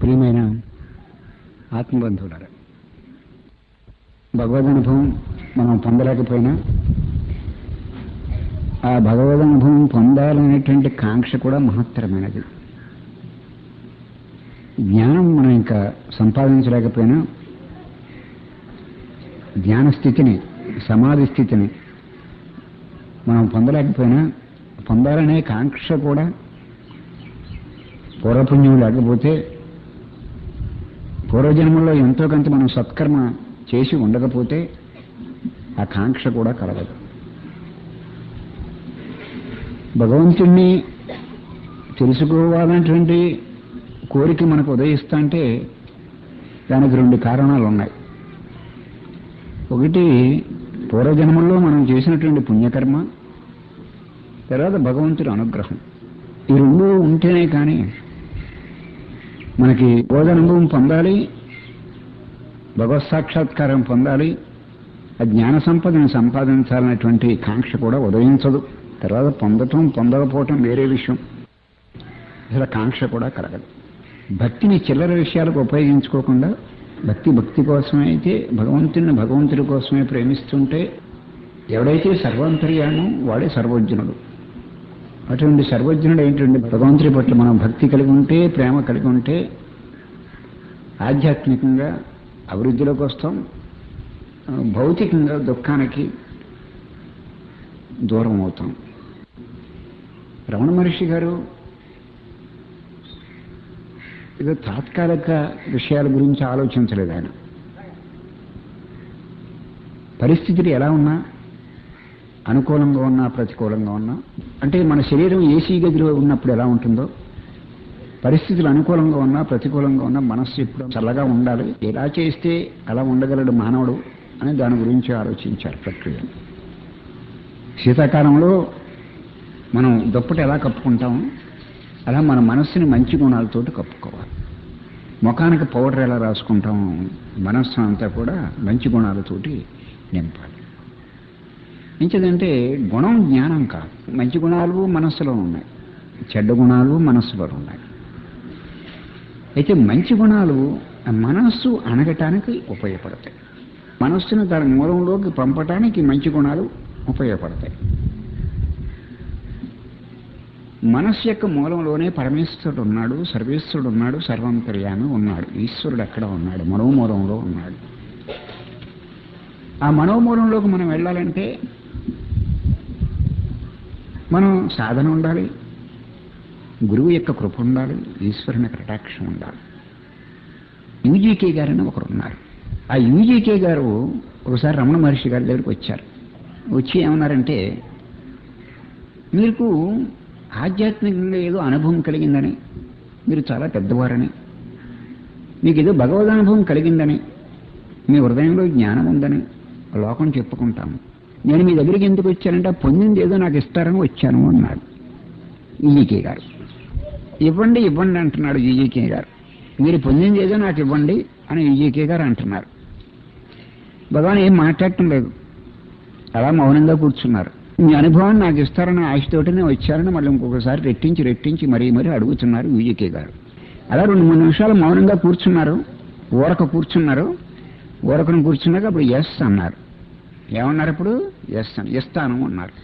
ప్రియమైన ఆత్మబంధువులారా భగవద్ అనుభవం మనం పొందలేకపోయినా ఆ భగవద్ అనుభవం పొందాలనేటువంటి కాంక్ష కూడా మహత్తరమైనది జ్ఞానం మనం ఇంకా సంపాదించలేకపోయినా జ్ఞాన స్థితిని సమాధి స్థితిని మనం పొందలేకపోయినా పొందాలనే కాంక్ష కూడా పూర్వపుణ్యం లేకపోతే పూర్వజన్మల్లో ఎంతో కొంత మనం సత్కర్మ చేసి ఉండకపోతే ఆ కాంక్ష కూడా కలగదు భగవంతుణ్ణి తెలుసుకోవాలనేటువంటి కోరిక మనకు ఉదయిస్తా అంటే దానికి రెండు కారణాలు ఉన్నాయి ఒకటి పూర్వజన్మల్లో మనం చేసినటువంటి పుణ్యకర్మ తర్వాత భగవంతుడి అనుగ్రహం ఈ రెండు ఉంటేనే కానీ మనకి బోధనుభవం పొందాలి భగవత్ సాక్షాత్కారం పొందాలి ఆ జ్ఞాన సంపదను సంపాదించాలనేటువంటి కాంక్ష కూడా ఉదయించదు తర్వాత పొందటం పొందకపోవటం వేరే విషయం అసలు కాంక్ష కూడా కలగదు భక్తిని చిల్లర విషయాలకు ఉపయోగించుకోకుండా భక్తి భక్తి కోసమే అయితే భగవంతుని భగవంతుడి కోసమే ప్రేమిస్తుంటే ఎవడైతే సర్వాంతర్యామో వాడే సర్వజ్ఞుడు అటువంటి సర్వజ్ఞుడు ఏంటంటే భగవంతుడి పట్ల మనం భక్తి కలిగి ఉంటే ప్రేమ కలిగి ఉంటే ఆధ్యాత్మికంగా అభివృద్ధిలోకి వస్తాం భౌతికంగా దుఃఖానికి దూరం అవుతాం రమణ మహర్షి గారు ఏదో తాత్కాలిక విషయాల గురించి ఆలోచించలేదు ఆయన పరిస్థితులు ఎలా ఉన్నా అనుకూలంగా ఉన్నా ప్రతికూలంగా ఉన్నా అంటే మన శరీరం ఏసీ గదిలో ఉన్నప్పుడు ఎలా ఉంటుందో పరిస్థితులు అనుకూలంగా ఉన్నా ప్రతికూలంగా ఉన్నా మనస్సు ఇప్పుడు చల్లగా ఉండాలి ఎలా చేస్తే అలా ఉండగలడు మానవుడు అని దాని గురించి ఆలోచించారు ప్రక్రియ శీతాకాలంలో మనం దుప్పటి ఎలా కప్పుకుంటాం అలా మన మనస్సుని మంచి గుణాలతోటి కప్పుకోవాలి ముఖానికి పౌడర్ ఎలా రాసుకుంటాం మనస్సు అంతా కూడా మంచి గుణాలతోటి నింపాలి ఇంకేదంటే గుణం జ్ఞానం కాదు మంచి గుణాలు మనస్సులో ఉన్నాయి చెడ్డ గుణాలు మనస్సులో ఉన్నాయి అయితే మంచి గుణాలు మనస్సు అనగటానికి ఉపయోగపడతాయి మనస్సును దాని మూలంలోకి పంపటానికి మంచి గుణాలు ఉపయోగపడతాయి మనస్సు యొక్క మూలంలోనే పరమేశ్వరుడు ఉన్నాడు సర్వేశ్వరుడు ఉన్నాడు సర్వాంతర్యామి ఉన్నాడు ఈశ్వరుడు ఎక్కడ ఉన్నాడు మనోమూలంలో ఉన్నాడు ఆ మనోమూలంలోకి మనం వెళ్ళాలంటే మనం సాధన ఉండాలి గురువు యొక్క కృప ఉండాలి ఈశ్వరుని కటాక్షం ఉండాలి యూజీకే గారని ఒకరు ఉన్నారు ఆ యూజీకే గారు ఒకసారి రమణ మహర్షి గారి దగ్గరికి వచ్చారు వచ్చి ఏమన్నారంటే మీకు ఆధ్యాత్మికంగా ఏదో అనుభవం కలిగిందని మీరు చాలా పెద్దవారని మీకు ఏదో భగవద్ అనుభవం కలిగిందని మీ హృదయంలో జ్ఞానం ఉందని లోకం చెప్పుకుంటాము నేను మీ దగ్గరికి ఎందుకు వచ్చానంటే పొందింది ఏదో నాకు ఇస్తారని వచ్చాను అన్నాడు ఈజీకే గారు ఇవ్వండి ఇవ్వండి అంటున్నాడు ఈజీకే గారు మీరు పొందింది ఏదో నాకు ఇవ్వండి అని ఈజీకే గారు అంటున్నారు భగవాన్ ఏం మాట్లాడటం లేదు అలా మౌనంగా కూర్చున్నారు మీ అనుభవాన్ని నాకు ఇస్తారని ఆశతోటనే వచ్చారని మళ్ళీ ఇంకొకసారి రెట్టించి రెట్టించి మరీ మరీ అడుగుతున్నారు యూజీకే గారు అలా రెండు మూడు నిమిషాలు మౌనంగా కూర్చున్నారు ఊరక కూర్చున్నారు ఊరకను కూర్చున్నాక అప్పుడు ఎస్ అన్నారు ఏమన్నారు ఇప్పుడు ఎస్ అని ఇస్తాను అన్నారు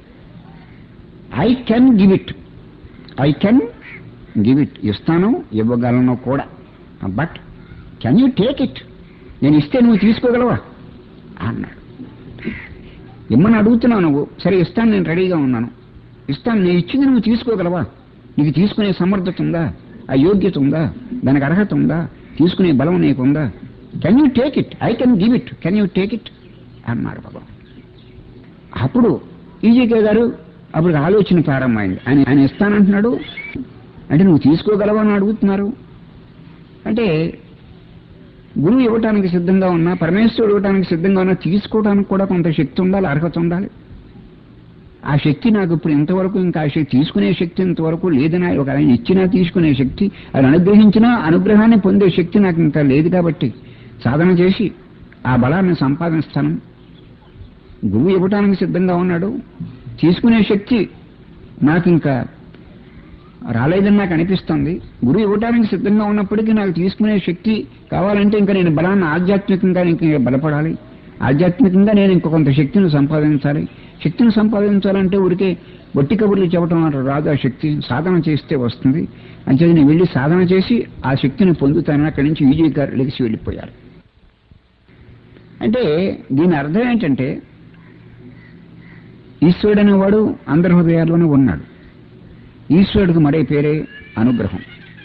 I can give it I can give it ఇస్తాను ఇవ్వగలను కూడా but can you take it నేను ఇస్తే నువ్వు తీసుకోగలవా అన్నాడు ఇమ్మని అడుగుతున్నావు నువ్వు సరే ఇస్తాను నేను రెడీగా ఉన్నాను ఇస్తాను నేను ఇచ్చింది నువ్వు తీసుకోగలవా నీకు తీసుకునే సమర్థత ఉందా ఆ యోగ్యత ఉందా దానికి అర్హత ఉందా తీసుకునే బలం నీకుందా can you take it I can give it can you take it అన్నాడు భగవాన్ అప్పుడు ఈజీకే గారు అప్పుడు ఆలోచన ప్రారంభమైంది ఆయన ఆయన ఇస్తానంటున్నాడు అంటే నువ్వు తీసుకోగలవా అని అడుగుతున్నారు అంటే గురువు ఇవ్వటానికి సిద్ధంగా ఉన్నా పరమేశ్వరుడు ఇవ్వటానికి సిద్ధంగా ఉన్నా తీసుకోవడానికి కూడా కొంత శక్తి ఉండాలి అర్హత ఉండాలి ఆ శక్తి నాకు ఇప్పుడు ఇంతవరకు ఇంకా ఆ శక్తి తీసుకునే శక్తి ఇంతవరకు లేదని ఒక ఆయన ఇచ్చినా తీసుకునే శక్తి ఆయన అనుగ్రహించినా అనుగ్రహాన్ని పొందే శక్తి నాకు ఇంకా లేదు కాబట్టి సాధన చేసి ఆ బలాన్ని సంపాదిస్తాను గురువు ఇవ్వటానికి సిద్ధంగా ఉన్నాడు తీసుకునే శక్తి నాకు ఇంకా రాలేదని నాకు అనిపిస్తుంది గురువు ఇవ్వడానికి సిద్ధంగా ఉన్నప్పటికీ నాకు తీసుకునే శక్తి కావాలంటే ఇంకా నేను బలాన్ని ఆధ్యాత్మికంగా ఇంకా బలపడాలి ఆధ్యాత్మికంగా నేను ఇంకో కొంత శక్తిని సంపాదించాలి శక్తిని సంపాదించాలంటే ఊరికే బొట్టి కబుర్లు చెప్పడం అన్నట్టు రాదు ఆ శక్తి సాధన చేస్తే వస్తుంది అంచేది నేను వెళ్ళి సాధన చేసి ఆ శక్తిని పొందుతానని అక్కడి నుంచి విజయ్ గారు లెగిసి వెళ్ళిపోయారు అంటే దీని అర్థం ఏంటంటే ఈశ్వరుడు అనేవాడు అందరి హృదయాల్లోనే ఉన్నాడు ఈశ్వరుడికి మరే పేరే అనుగ్రహం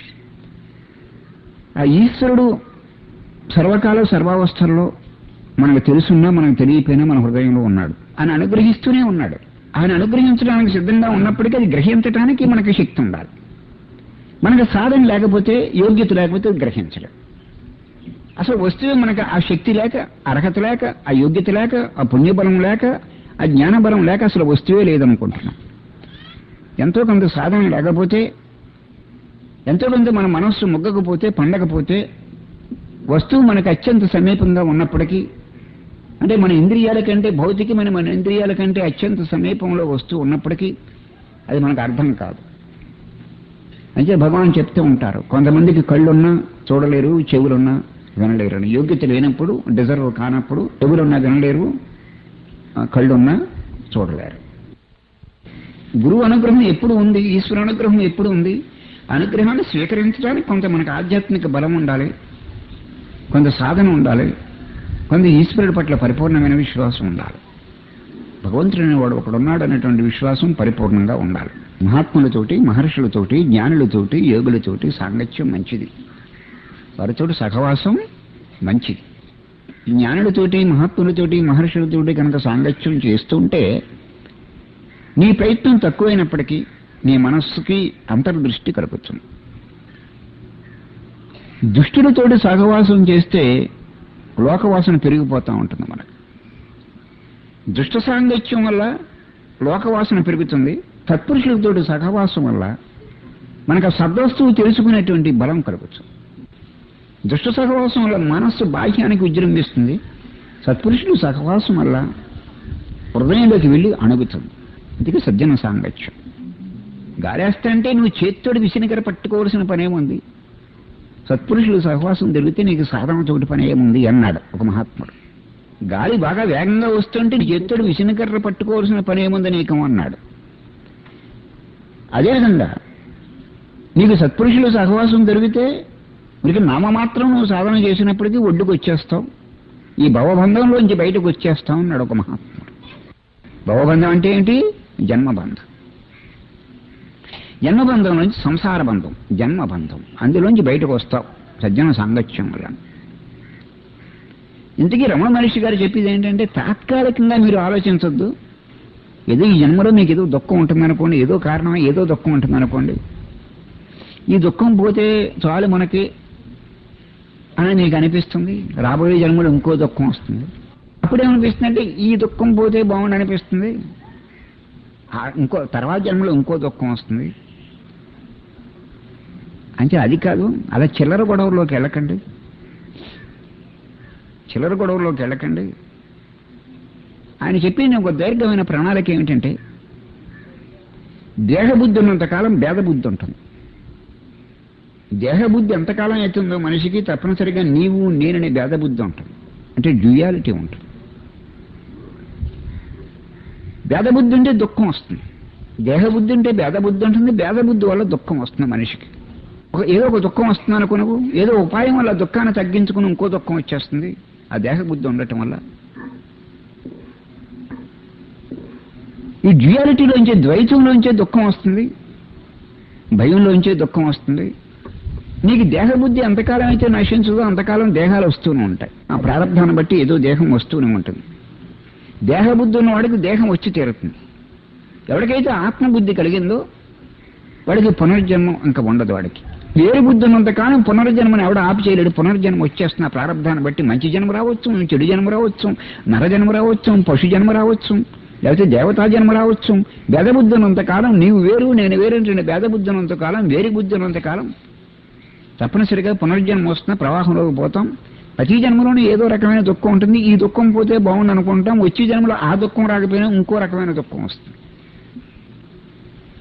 ఆ ఈశ్వరుడు సర్వకాల సర్వావస్థల్లో మనకు తెలుసున్నా మనకు తెలియపోయినా మన హృదయంలో ఉన్నాడు ఆయన అనుగ్రహిస్తూనే ఉన్నాడు ఆయన అనుగ్రహించడానికి సిద్ధంగా ఉన్నప్పటికీ అది గ్రహించడానికి మనకి శక్తి ఉండాలి మనకు సాధన లేకపోతే యోగ్యత లేకపోతే అది గ్రహించడం అసలు వస్తువు మనకు ఆ శక్తి లేక అర్హత లేక ఆ యోగ్యత లేక ఆ పుణ్యబలం లేక ఆ జ్ఞానబలం లేక అసలు వస్తువే లేదనుకుంటున్నాం ఎంతో కొంత సాధన లేకపోతే ఎంతో కొంత మన మనస్సు మొగ్గకపోతే పండకపోతే వస్తువు మనకు అత్యంత సమీపంగా ఉన్నప్పటికీ అంటే మన ఇంద్రియాల కంటే భౌతికమైన మన ఇంద్రియాల కంటే అత్యంత సమీపంలో వస్తువు ఉన్నప్పటికీ అది మనకు అర్థం కాదు అంటే భగవాన్ చెప్తూ ఉంటారు కొంతమందికి కళ్ళున్నా చూడలేరు చెవులున్నా వినలేరు అని యోగ్యత లేనప్పుడు డిజర్వ్ కానప్పుడు చెవులున్నా వినలేరు ఆ, కళ్ళున్నా చూడలేరు గురువు అనుగ్రహం ఎప్పుడు ఉంది ఈశ్వర అనుగ్రహం ఎప్పుడు ఉంది అనుగ్రహాన్ని స్వీకరించడానికి కొంత మనకు ఆధ్యాత్మిక బలం ఉండాలి కొంత సాధన ఉండాలి కొంత ఈశ్వరుడి పట్ల పరిపూర్ణమైన విశ్వాసం ఉండాలి భగవంతుడు అనేవాడు ఒకడున్నాడు అనేటువంటి విశ్వాసం పరిపూర్ణంగా ఉండాలి మహాత్ములతోటి మహర్షులతోటి జ్ఞానులతోటి యోగులతోటి సాంగత్యం మంచిది వారితోటి సహవాసం మంచిది జ్ఞానులతోటి మహాత్ములతోటి మహర్షులతోటి కనుక సాంగత్యం చేస్తుంటే నీ ప్రయత్నం తక్కువైనప్పటికీ నీ మనస్సుకి అంతర్దృష్టి కలుగుతుంది దుష్టులతోటి సహవాసం చేస్తే లోకవాసన పెరిగిపోతూ ఉంటుంది మనకు దుష్ట సాంగత్యం వల్ల లోకవాసన పెరుగుతుంది తత్పురుషులతోటి సహవాసం వల్ల మనకు ఆ సద్వస్తువు తెలుసుకునేటువంటి బలం కలుగుతుంది దుష్ట సహవాసం వల్ల మనస్సు బాహ్యానికి విజృంభిస్తుంది సత్పురుషులు సహవాసం వల్ల హృదయంలోకి వెళ్ళి అణుగుతుంది అందుకే సజ్జన సాంగత్యం గాలేస్తా అంటే నువ్వు చేత్తోడి విసినికర పట్టుకోవాల్సిన పనేముంది సత్పురుషులు సహవాసం జరిగితే నీకు సాధన చోటి పని ఏముంది అన్నాడు ఒక మహాత్ముడు గాలి బాగా వేగంగా వస్తుంటే నీ చేత్తోడు విసినికర్ర పట్టుకోవాల్సిన పని ఏముంది నీకు అన్నాడు అదేవిధంగా నీకు సత్పురుషులు సహవాసం దొరికితే మీకు నామమాత్రం నువ్వు సాధన చేసినప్పటికీ ఒడ్డుకు వచ్చేస్తావు ఈ భవబంధంలోంచి బయటకు వచ్చేస్తావు అన్నాడు ఒక మహాత్ముడు భవబంధం అంటే ఏంటి జన్మబంధం జన్మబంధం నుంచి సంసార బంధం జన్మబంధం అందులోంచి బయటకు వస్తావు సజ్జన సాంగత్యం వల్ల ఇంతకీ రమణ మహర్షి గారు చెప్పేది ఏంటంటే తాత్కాలికంగా మీరు ఆలోచించొద్దు ఏదో ఈ జన్మలో మీకు ఏదో దుఃఖం ఉంటుందనుకోండి ఏదో కారణమై ఏదో దుఃఖం ఉంటుందనుకోండి ఈ దుఃఖం పోతే చాలు మనకి అని నీకు అనిపిస్తుంది రాబోయే జన్మలో ఇంకో దుఃఖం వస్తుంది అప్పుడేమనిపిస్తుంది అంటే ఈ దుఃఖం పోతే బాగుండి అనిపిస్తుంది ఆ ఇంకో తర్వాత జన్మలో ఇంకో దుఃఖం వస్తుంది అంటే అది కాదు అలా చిల్లర గొడవలోకి వెళ్ళకండి చిల్లర గొడవలోకి వెళ్ళకండి ఆయన చెప్పిన ఒక దీర్ఘమైన ప్రణాళిక ఏమిటంటే దేహబుద్ధి ఉన్నంతకాలం భేదబుద్ధి ఉంటుంది దేహబుద్ధి ఎంతకాలం అవుతుందో మనిషికి తప్పనిసరిగా నీవు నేననే భేదబుద్ధి ఉంటుంది అంటే డ్యూయాలిటీ ఉంటుంది భేదబుద్ధి ఉంటే దుఃఖం వస్తుంది దేహబుద్ధి ఉంటే భేదబుద్ధి ఉంటుంది భేదబుద్ధి వల్ల దుఃఖం వస్తుంది మనిషికి ఒక ఏదో ఒక దుఃఖం వస్తుంది అనుకో నువ్వు ఏదో ఉపాయం వల్ల దుఃఖాన్ని తగ్గించుకుని ఇంకో దుఃఖం వచ్చేస్తుంది ఆ దేహబుద్ధి ఉండటం వల్ల ఈ డ్యూయాలిటీలోంచే ద్వైతంలోంచే దుఃఖం వస్తుంది భయంలోంచే దుఃఖం వస్తుంది నీకు దేహబుద్ధి ఎంతకాలం అయితే నశించదో అంతకాలం దేహాలు వస్తూనే ఉంటాయి ఆ ప్రారంభాన్ని బట్టి ఏదో దేహం వస్తూనే ఉంటుంది దేహబుద్ధి ఉన్నవాడికి దేహం వచ్చి తీరుతుంది ఎవరికైతే ఆత్మబుద్ధి కలిగిందో వాడికి పునర్జన్మం ఇంకా ఉండదు వాడికి వేరు బుద్ధి ఉన్నంతకాలం పునర్జన్మని ఎవడ ఆపి చేయలేడు పునర్జన్మ వచ్చేస్తున్న ప్రారంభాన్ని బట్టి మంచి జన్మ రావచ్చు చెడు జన్మ రావచ్చు నర జన్మ రావచ్చు పశు జన్మ రావచ్చు లేకపోతే దేవతా జన్మ రావచ్చు భేదబుద్ధి ఉన్నంతకాలం నీవు వేరు నేను వేరు అంటే భేదబుద్ధి ఉన్నంతకాలం వేరు బుద్ధి ఉన్నంతకాలం తప్పనిసరిగా పునర్జన్మ వస్తున్న ప్రవాహంలోకి పోతాం ప్రతి జన్మలోనూ ఏదో రకమైన దుఃఖం ఉంటుంది ఈ దుఃఖం పోతే బాగుంది అనుకుంటాం వచ్చే జన్మలో ఆ దుఃఖం రాకపోయినా ఇంకో రకమైన దుఃఖం వస్తుంది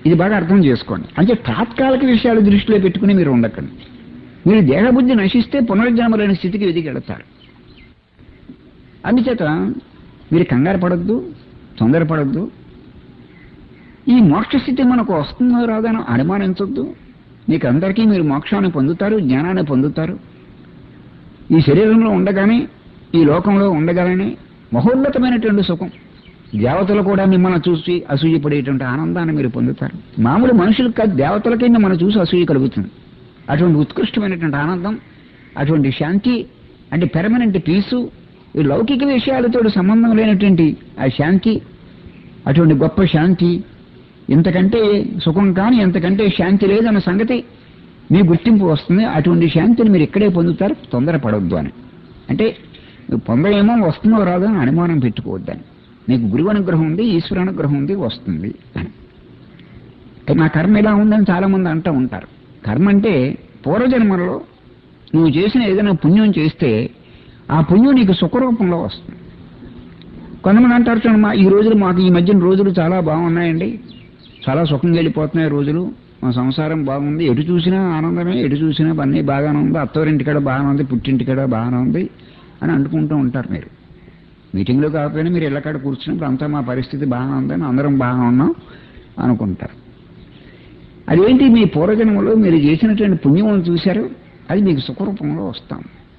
ఇది బాగా అర్థం చేసుకోండి అంటే తాత్కాలిక విషయాలు దృష్టిలో పెట్టుకుని మీరు ఉండకండి మీరు దేహబుద్ధి నశిస్తే పునర్జన్మ లేని స్థితికి ఎదిగి వెళతారు అందుచేత మీరు కంగారు పడద్దు తొందరపడద్దు ఈ మోక్ష స్థితి మనకు వస్తుందో రాదని అనుమానించొద్దు మీకు అందరికీ మీరు మోక్షాన్ని పొందుతారు జ్ఞానాన్ని పొందుతారు ఈ శరీరంలో ఉండగానే ఈ లోకంలో ఉండగానే మహోన్నతమైనటువంటి సుఖం దేవతలు కూడా మిమ్మల్ని చూసి అసూయపడేటువంటి ఆనందాన్ని మీరు పొందుతారు మామూలు మనుషులకు కాదు దేవతలకే మిమ్మల్ని చూసి అసూయ కలుగుతుంది అటువంటి ఉత్కృష్టమైనటువంటి ఆనందం అటువంటి శాంతి అంటే పెర్మనెంట్ పీసు ఈ లౌకిక విషయాలతో సంబంధం లేనటువంటి ఆ శాంతి అటువంటి గొప్ప శాంతి ఇంతకంటే సుఖం కానీ ఇంతకంటే శాంతి లేదన్న సంగతి మీ గుర్తింపు వస్తుంది అటువంటి శాంతిని మీరు ఇక్కడే పొందుతారు తొందరపడవద్దు అని అంటే పొందలేమో వస్తుందో రాదో అని అనుమానం పెట్టుకోవద్దని నీకు గురువు అనుగ్రహం ఉంది ఈశ్వర అనుగ్రహం ఉంది వస్తుంది అని అయితే నా కర్మ ఇలా ఉందని చాలా మంది అంటూ ఉంటారు కర్మ అంటే పూర్వజన్మలో నువ్వు చేసిన ఏదైనా పుణ్యం చేస్తే ఆ పుణ్యం నీకు సుఖరూపంలో వస్తుంది కొంతమంది అంటారు చూడండి మా ఈ రోజులు మాకు ఈ మధ్యన రోజులు చాలా బాగున్నాయండి చాలా సుఖంగా వెళ్ళిపోతున్నాయి రోజులు మా సంసారం బాగుంది ఎటు చూసినా ఆనందమే ఎటు చూసినా అన్నీ బాగానే ఉంది అత్తవారింటికాడ బాగానే ఉంది పుట్టింటికాడ బాగానే ఉంది అని అనుకుంటూ ఉంటారు మీరు మీటింగ్లో కాకపోయినా మీరు ఇళ్ళకాడ కూర్చున్నప్పుడు అంతా మా పరిస్థితి బాగానే ఉందని అందరం బాగా ఉన్నాం అనుకుంటారు అదేంటి మీ పూర్వజన్మలో మీరు చేసినటువంటి పుణ్యం చూశారు అది మీకు సుఖరూపంలో వస్తాం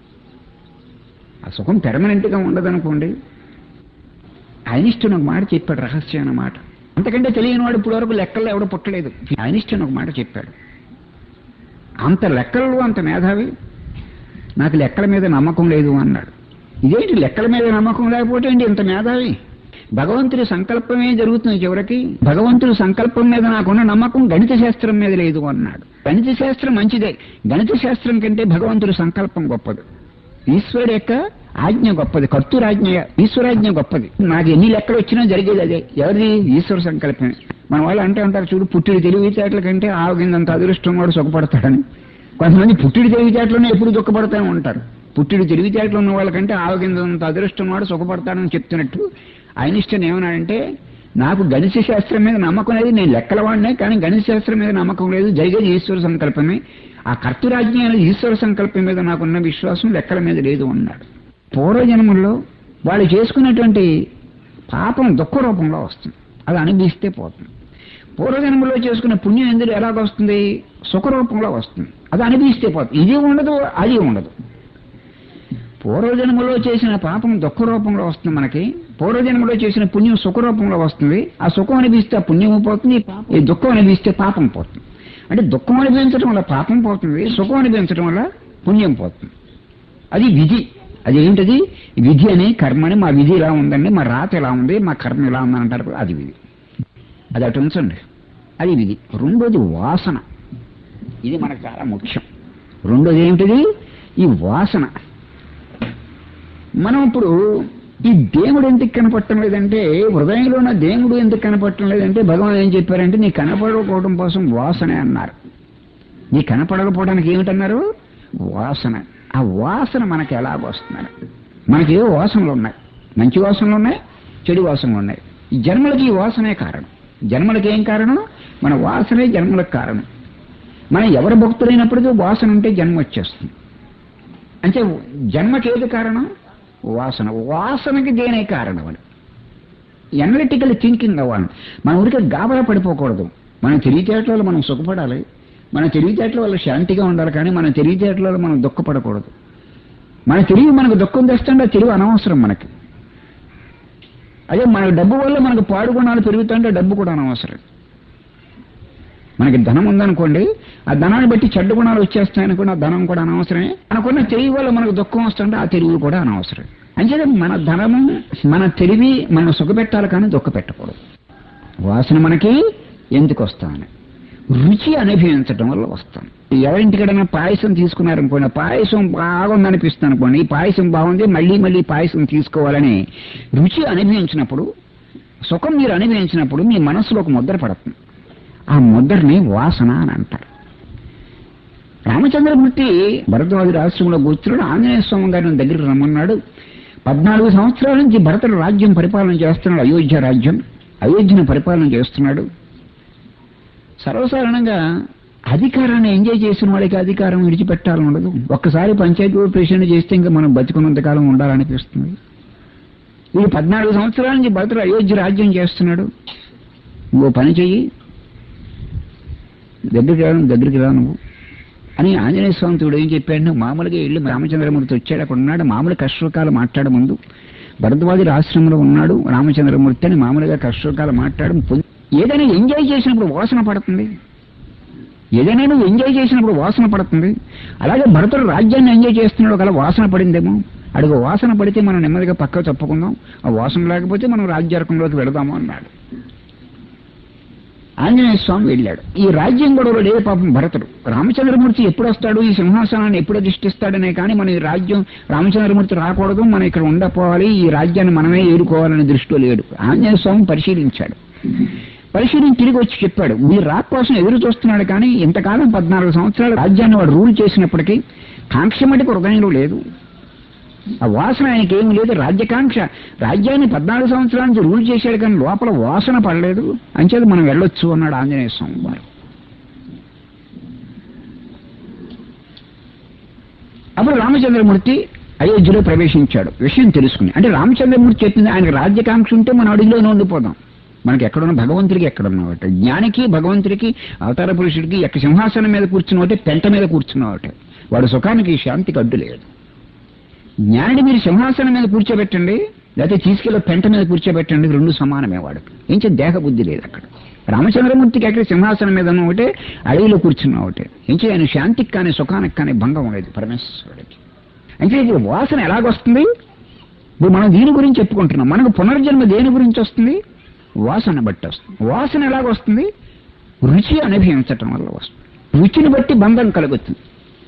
ఆ సుఖం పెర్మనెంట్గా ఉండదనుకోండి ఐనిస్టన్ ఒక మాట చెప్పాడు రహస్యం అన్నమాట అంతకంటే తెలియని వాడు ఇప్పుడు వరకు లెక్కల్లో ఎవడో పుట్టలేదు ఐనిస్టన్ ఒక మాట చెప్పాడు అంత లెక్కల్లో అంత మేధావి నాకు లెక్కల మీద నమ్మకం లేదు అన్నాడు ఇదేంటి లెక్కల మీద నమ్మకం లేకపోతే ఏంటి ఇంత మేధావి భగవంతుడి సంకల్పమే జరుగుతుంది చివరికి భగవంతుడి సంకల్పం మీద నాకున్న నమ్మకం గణిత శాస్త్రం మీద లేదు అన్నాడు గణిత శాస్త్రం మంచిదే గణిత శాస్త్రం కంటే భగవంతుడి సంకల్పం గొప్పది ఈశ్వరుడు యొక్క ఆజ్ఞ గొప్పది కర్తూరాజ్ఞ ఈశ్వరాజ్ఞ గొప్పది నాకు ఎన్ని లెక్కలు వచ్చినా జరిగేది అదే ఎవరిది ఈశ్వర సంకల్పమే మన వాళ్ళు అంటే ఉంటారు చూడు పుట్టిడి తెలివితేటల కంటే ఆవగిందంత అదృష్టం వాడు సుఖపడతాడని కొంతమంది పుట్టిడి తెలివితేటలోనే ఎప్పుడు దుఃఖపడతానే ఉంటారు పుట్టిడి తెలివితేటలు ఉన్న వాళ్ళకంటే ఆవగిందంత అదృష్టం వాడు సుఖపడతాడని చెప్తున్నట్టు ఐనిస్టన్ ఏమన్నాడంటే నాకు గణిత శాస్త్రం మీద నమ్మకం లేదు నేను లెక్కల వాడినే కానీ గణిత శాస్త్రం మీద నమ్మకం లేదు జరిగేది ఈశ్వర సంకల్పమే ఆ కర్తరాజ్ఞ అనేది ఈశ్వర సంకల్పం మీద నాకున్న విశ్వాసం లెక్కల మీద లేదు అన్నాడు పూర్వజన్మల్లో వాళ్ళు చేసుకున్నటువంటి పాపం దుఃఖ రూపంలో వస్తుంది అది అనుభవిస్తే పోతుంది పూర్వజన్మలో చేసుకున్న పుణ్యం ఎందుకు ఎలాగొస్తుంది సుఖ రూపంలో వస్తుంది అది అనుభవిస్తే పోతుంది ఇది ఉండదు అది ఉండదు పూర్వజన్మలో చేసిన పాపం దుఃఖ రూపంలో వస్తుంది మనకి పూర్వజన్మలో చేసిన పుణ్యం సుఖ రూపంలో వస్తుంది ఆ సుఖం అనిపిస్తే ఆ పుణ్యం పోతుంది ఈ దుఃఖం అనిపిస్తే పాపం పోతుంది అంటే దుఃఖం అనిపించడం వల్ల పాపం పోతుంది సుఖం అనిపించడం వల్ల పుణ్యం పోతుంది అది విధి అది ఏంటది విధి అని కర్మని మా విధి ఇలా ఉందండి మా రాత ఇలా ఉంది మా కర్మ ఇలా ఉందని అంటారు అది విధి అది అటు ఉంచండి అది విధి రెండోది వాసన ఇది మనకు చాలా ముఖ్యం రెండోది ఏమిటిది ఈ వాసన మనం ఇప్పుడు ఈ దేవుడు ఎందుకు కనపడటం లేదంటే హృదయంలో ఉన్న దేవుడు ఎందుకు కనపడటం లేదంటే భగవాన్ ఏం చెప్పారంటే నీ కనపడకపోవడం కోసం వాసనే అన్నారు నీ కనపడకపోవడానికి ఏమిటన్నారు వాసన ఆ వాసన మనకి ఎలాగ వస్తున్నారు మనకి ఏ వాసనలు ఉన్నాయి మంచి వాసనలు ఉన్నాయి చెడు వాసనలు ఉన్నాయి ఈ జన్మలకి ఈ వాసనే కారణం జన్మలకి ఏం కారణం మన వాసనే జన్మలకు కారణం మనం ఎవరు భక్తులైనప్పటికీ వాసన ఉంటే జన్మ వచ్చేస్తుంది అంటే జన్మకి ఏది కారణం వాసన వాసనకి దేనే కారణం అని ఎనలిటికల్ థింకింగ్ అవ్వాలి మన ఊరికి గాబరా పడిపోకూడదు మన తెలివితేటలలో మనం సుఖపడాలి మన తెలివితేటల వల్ల శాంతిగా ఉండాలి కానీ మన తెలివితేటలలో మనం దుఃఖపడకూడదు మన తెలివి మనకు దుఃఖం తెస్తుంటే ఆ తెలివి అనవసరం మనకి అదే మన డబ్బు వల్ల మనకు పాడుగుణాలు పెరుగుతుంటే డబ్బు కూడా అనవసరం మనకి ధనం ఉందనుకోండి ఆ ధనాన్ని బట్టి చెడ్డ గుణాలు వచ్చేస్తాయనుకోండి ఆ ధనం కూడా అనవసరమే మనకున్న తెలివి వల్ల మనకు దుఃఖం వస్తుంటే ఆ తెలివి కూడా అనవసరం అంచేత మన ధనము మన తెలివి మనం సుఖపెట్టాలి కానీ దుఃఖ పెట్టకూడదు వాసన మనకి ఎందుకు వస్తామని రుచి అనుభవించడం వల్ల వస్తాం ఎవరింటికైనా పాయసం తీసుకున్నారనుకోండి పాయసం బాగుందనిపిస్తుంది అనుకోండి ఈ పాయసం బాగుంది మళ్ళీ మళ్ళీ పాయసం తీసుకోవాలని రుచి అనుభవించినప్పుడు సుఖం మీరు అనుభవించినప్పుడు మీ మనసులో ఒక ముద్ర పడుతుంది ఆ ముద్రని వాసన అని అంటారు రామచంద్రమూర్తి భరద్వాజుడు ఆశ్రమంలో కూర్చున్నాడు ఆంజనేయ స్వామి గారిని దగ్గరికి రమ్మన్నాడు పద్నాలుగు సంవత్సరాల నుంచి భరతుడు రాజ్యం పరిపాలన చేస్తున్నాడు అయోధ్య రాజ్యం అయోధ్యను పరిపాలన చేస్తున్నాడు సర్వసాధారణంగా అధికారాన్ని ఎంజాయ్ చేసిన వాడికి అధికారం విడిచిపెట్టాలని ఉండదు ఒక్కసారి పంచాయతీ బోర్డు ప్రెసిడెంట్ చేస్తే ఇంకా మనం బతుకున్నంతకాలం ఉండాలనిపిస్తుంది వీడు పద్నాలుగు సంవత్సరాల నుంచి భద్ర అయోధ్య రాజ్యం చేస్తున్నాడు నువ్వు పని చెయ్యి దగ్గరికి రా దగ్గరికి రా నువ్వు అని ఆంజనేయ స్వామి తోడు ఏం చెప్పాడు మామూలుగా వెళ్ళి రామచంద్రమూర్తి వచ్చాడు అక్కడ ఉన్నాడు మామూలు కష్టకాలు మాట్లాడ ముందు భరద్వాజుడు ఆశ్రమంలో ఉన్నాడు రామచంద్రమూర్తి అని మామూలుగా కష్టకాలు మాట్లాడడం పొంది- ఏదైనా ఎంజాయ్ చేసినప్పుడు వాసన పడుతుంది ఏదైనా నువ్వు ఎంజాయ్ చేసినప్పుడు వాసన పడుతుంది అలాగే భరతుడు రాజ్యాన్ని ఎంజాయ్ చేస్తున్నాడు ఒకవేళ వాసన పడిందేమో అడుగు వాసన పడితే మనం నెమ్మదిగా పక్కకు తప్పుకుందాం ఆ వాసన లేకపోతే మనం రాజ్యార్కంలోకి వెళదాము అన్నాడు ఆంజనేయ స్వామి వెళ్ళాడు ఈ రాజ్యం గొడవలో లేవు పాపం భరతుడు రామచంద్రమూర్తి ఎప్పుడు వస్తాడు ఈ సింహాసనాన్ని ఎప్పుడు అధిష్ఠిస్తాడనే కానీ మన ఈ రాజ్యం రామచంద్రమూర్తి రాకూడదు మనం ఇక్కడ ఉండపోవాలి ఈ రాజ్యాన్ని మనమే ఏరుకోవాలనే దృష్టిలో లేడు ఆంజనేయ స్వామి పరిశీలించాడు పరిశీలించి తిరిగి వచ్చి చెప్పాడు మీ రాక్ కోసం ఎదురు చూస్తున్నాడు కానీ ఇంతకాలం పద్నాలుగు సంవత్సరాలు రాజ్యాన్ని వాడు రూల్ చేసినప్పటికీ కాంక్ష మటుకు హృదయంలో లేదు ఆ వాసన ఆయనకి ఏమి లేదు రాజ్యకాంక్ష రాజ్యాన్ని పద్నాలుగు సంవత్సరాల నుంచి రూల్ చేశాడు కానీ లోపల వాసన పడలేదు అంచేది మనం వెళ్ళొచ్చు అన్నాడు ఆంజనేయ స్వామి వారు అప్పుడు రామచంద్రమూర్తి అయోధ్యలో ప్రవేశించాడు విషయం తెలుసుకుని అంటే రామచంద్రమూర్తి చెప్పింది ఆయనకు రాజ్యకాంక్ష ఉంటే మన అడుగులోనే ఉండిపోదాం మనకి ఎక్కడున్న భగవంతుడికి ఎక్కడున్నావట జ్ఞానికి భగవంతుడికి అవతార పురుషుడికి ఎక్క సింహాసనం మీద కూర్చున్నవాటే పెంట మీద కూర్చున్నవాటే వాడు సుఖానికి శాంతికి అడ్డు లేదు జ్ఞానిని మీరు సింహాసనం మీద కూర్చోబెట్టండి లేకపోతే తీసుకెళ్ళి పెంట మీద కూర్చోబెట్టండి రెండు సమానమే వాడికి ఇంచే దేహ బుద్ధి లేదు అక్కడ రామచంద్రమూర్తికి ఎక్కడ సింహాసనం మీద ఉన్న ఒకటే అడవిలో కూర్చున్న ఒకటే ఇంచే ఆయన శాంతికి కానీ సుఖానికి కానీ భంగం లేదు పరమేశ్వరుడికి అంటే ఇది వాసన ఎలాగొస్తుంది ఇప్పుడు మనం దీని గురించి చెప్పుకుంటున్నాం మనకు పునర్జన్మ దేని గురించి వస్తుంది వాసన బట్టి వస్తుంది వాసన ఎలాగొస్తుంది రుచి అనుభవించటం వల్ల వస్తుంది రుచిని బట్టి బంధం కలుగుతుంది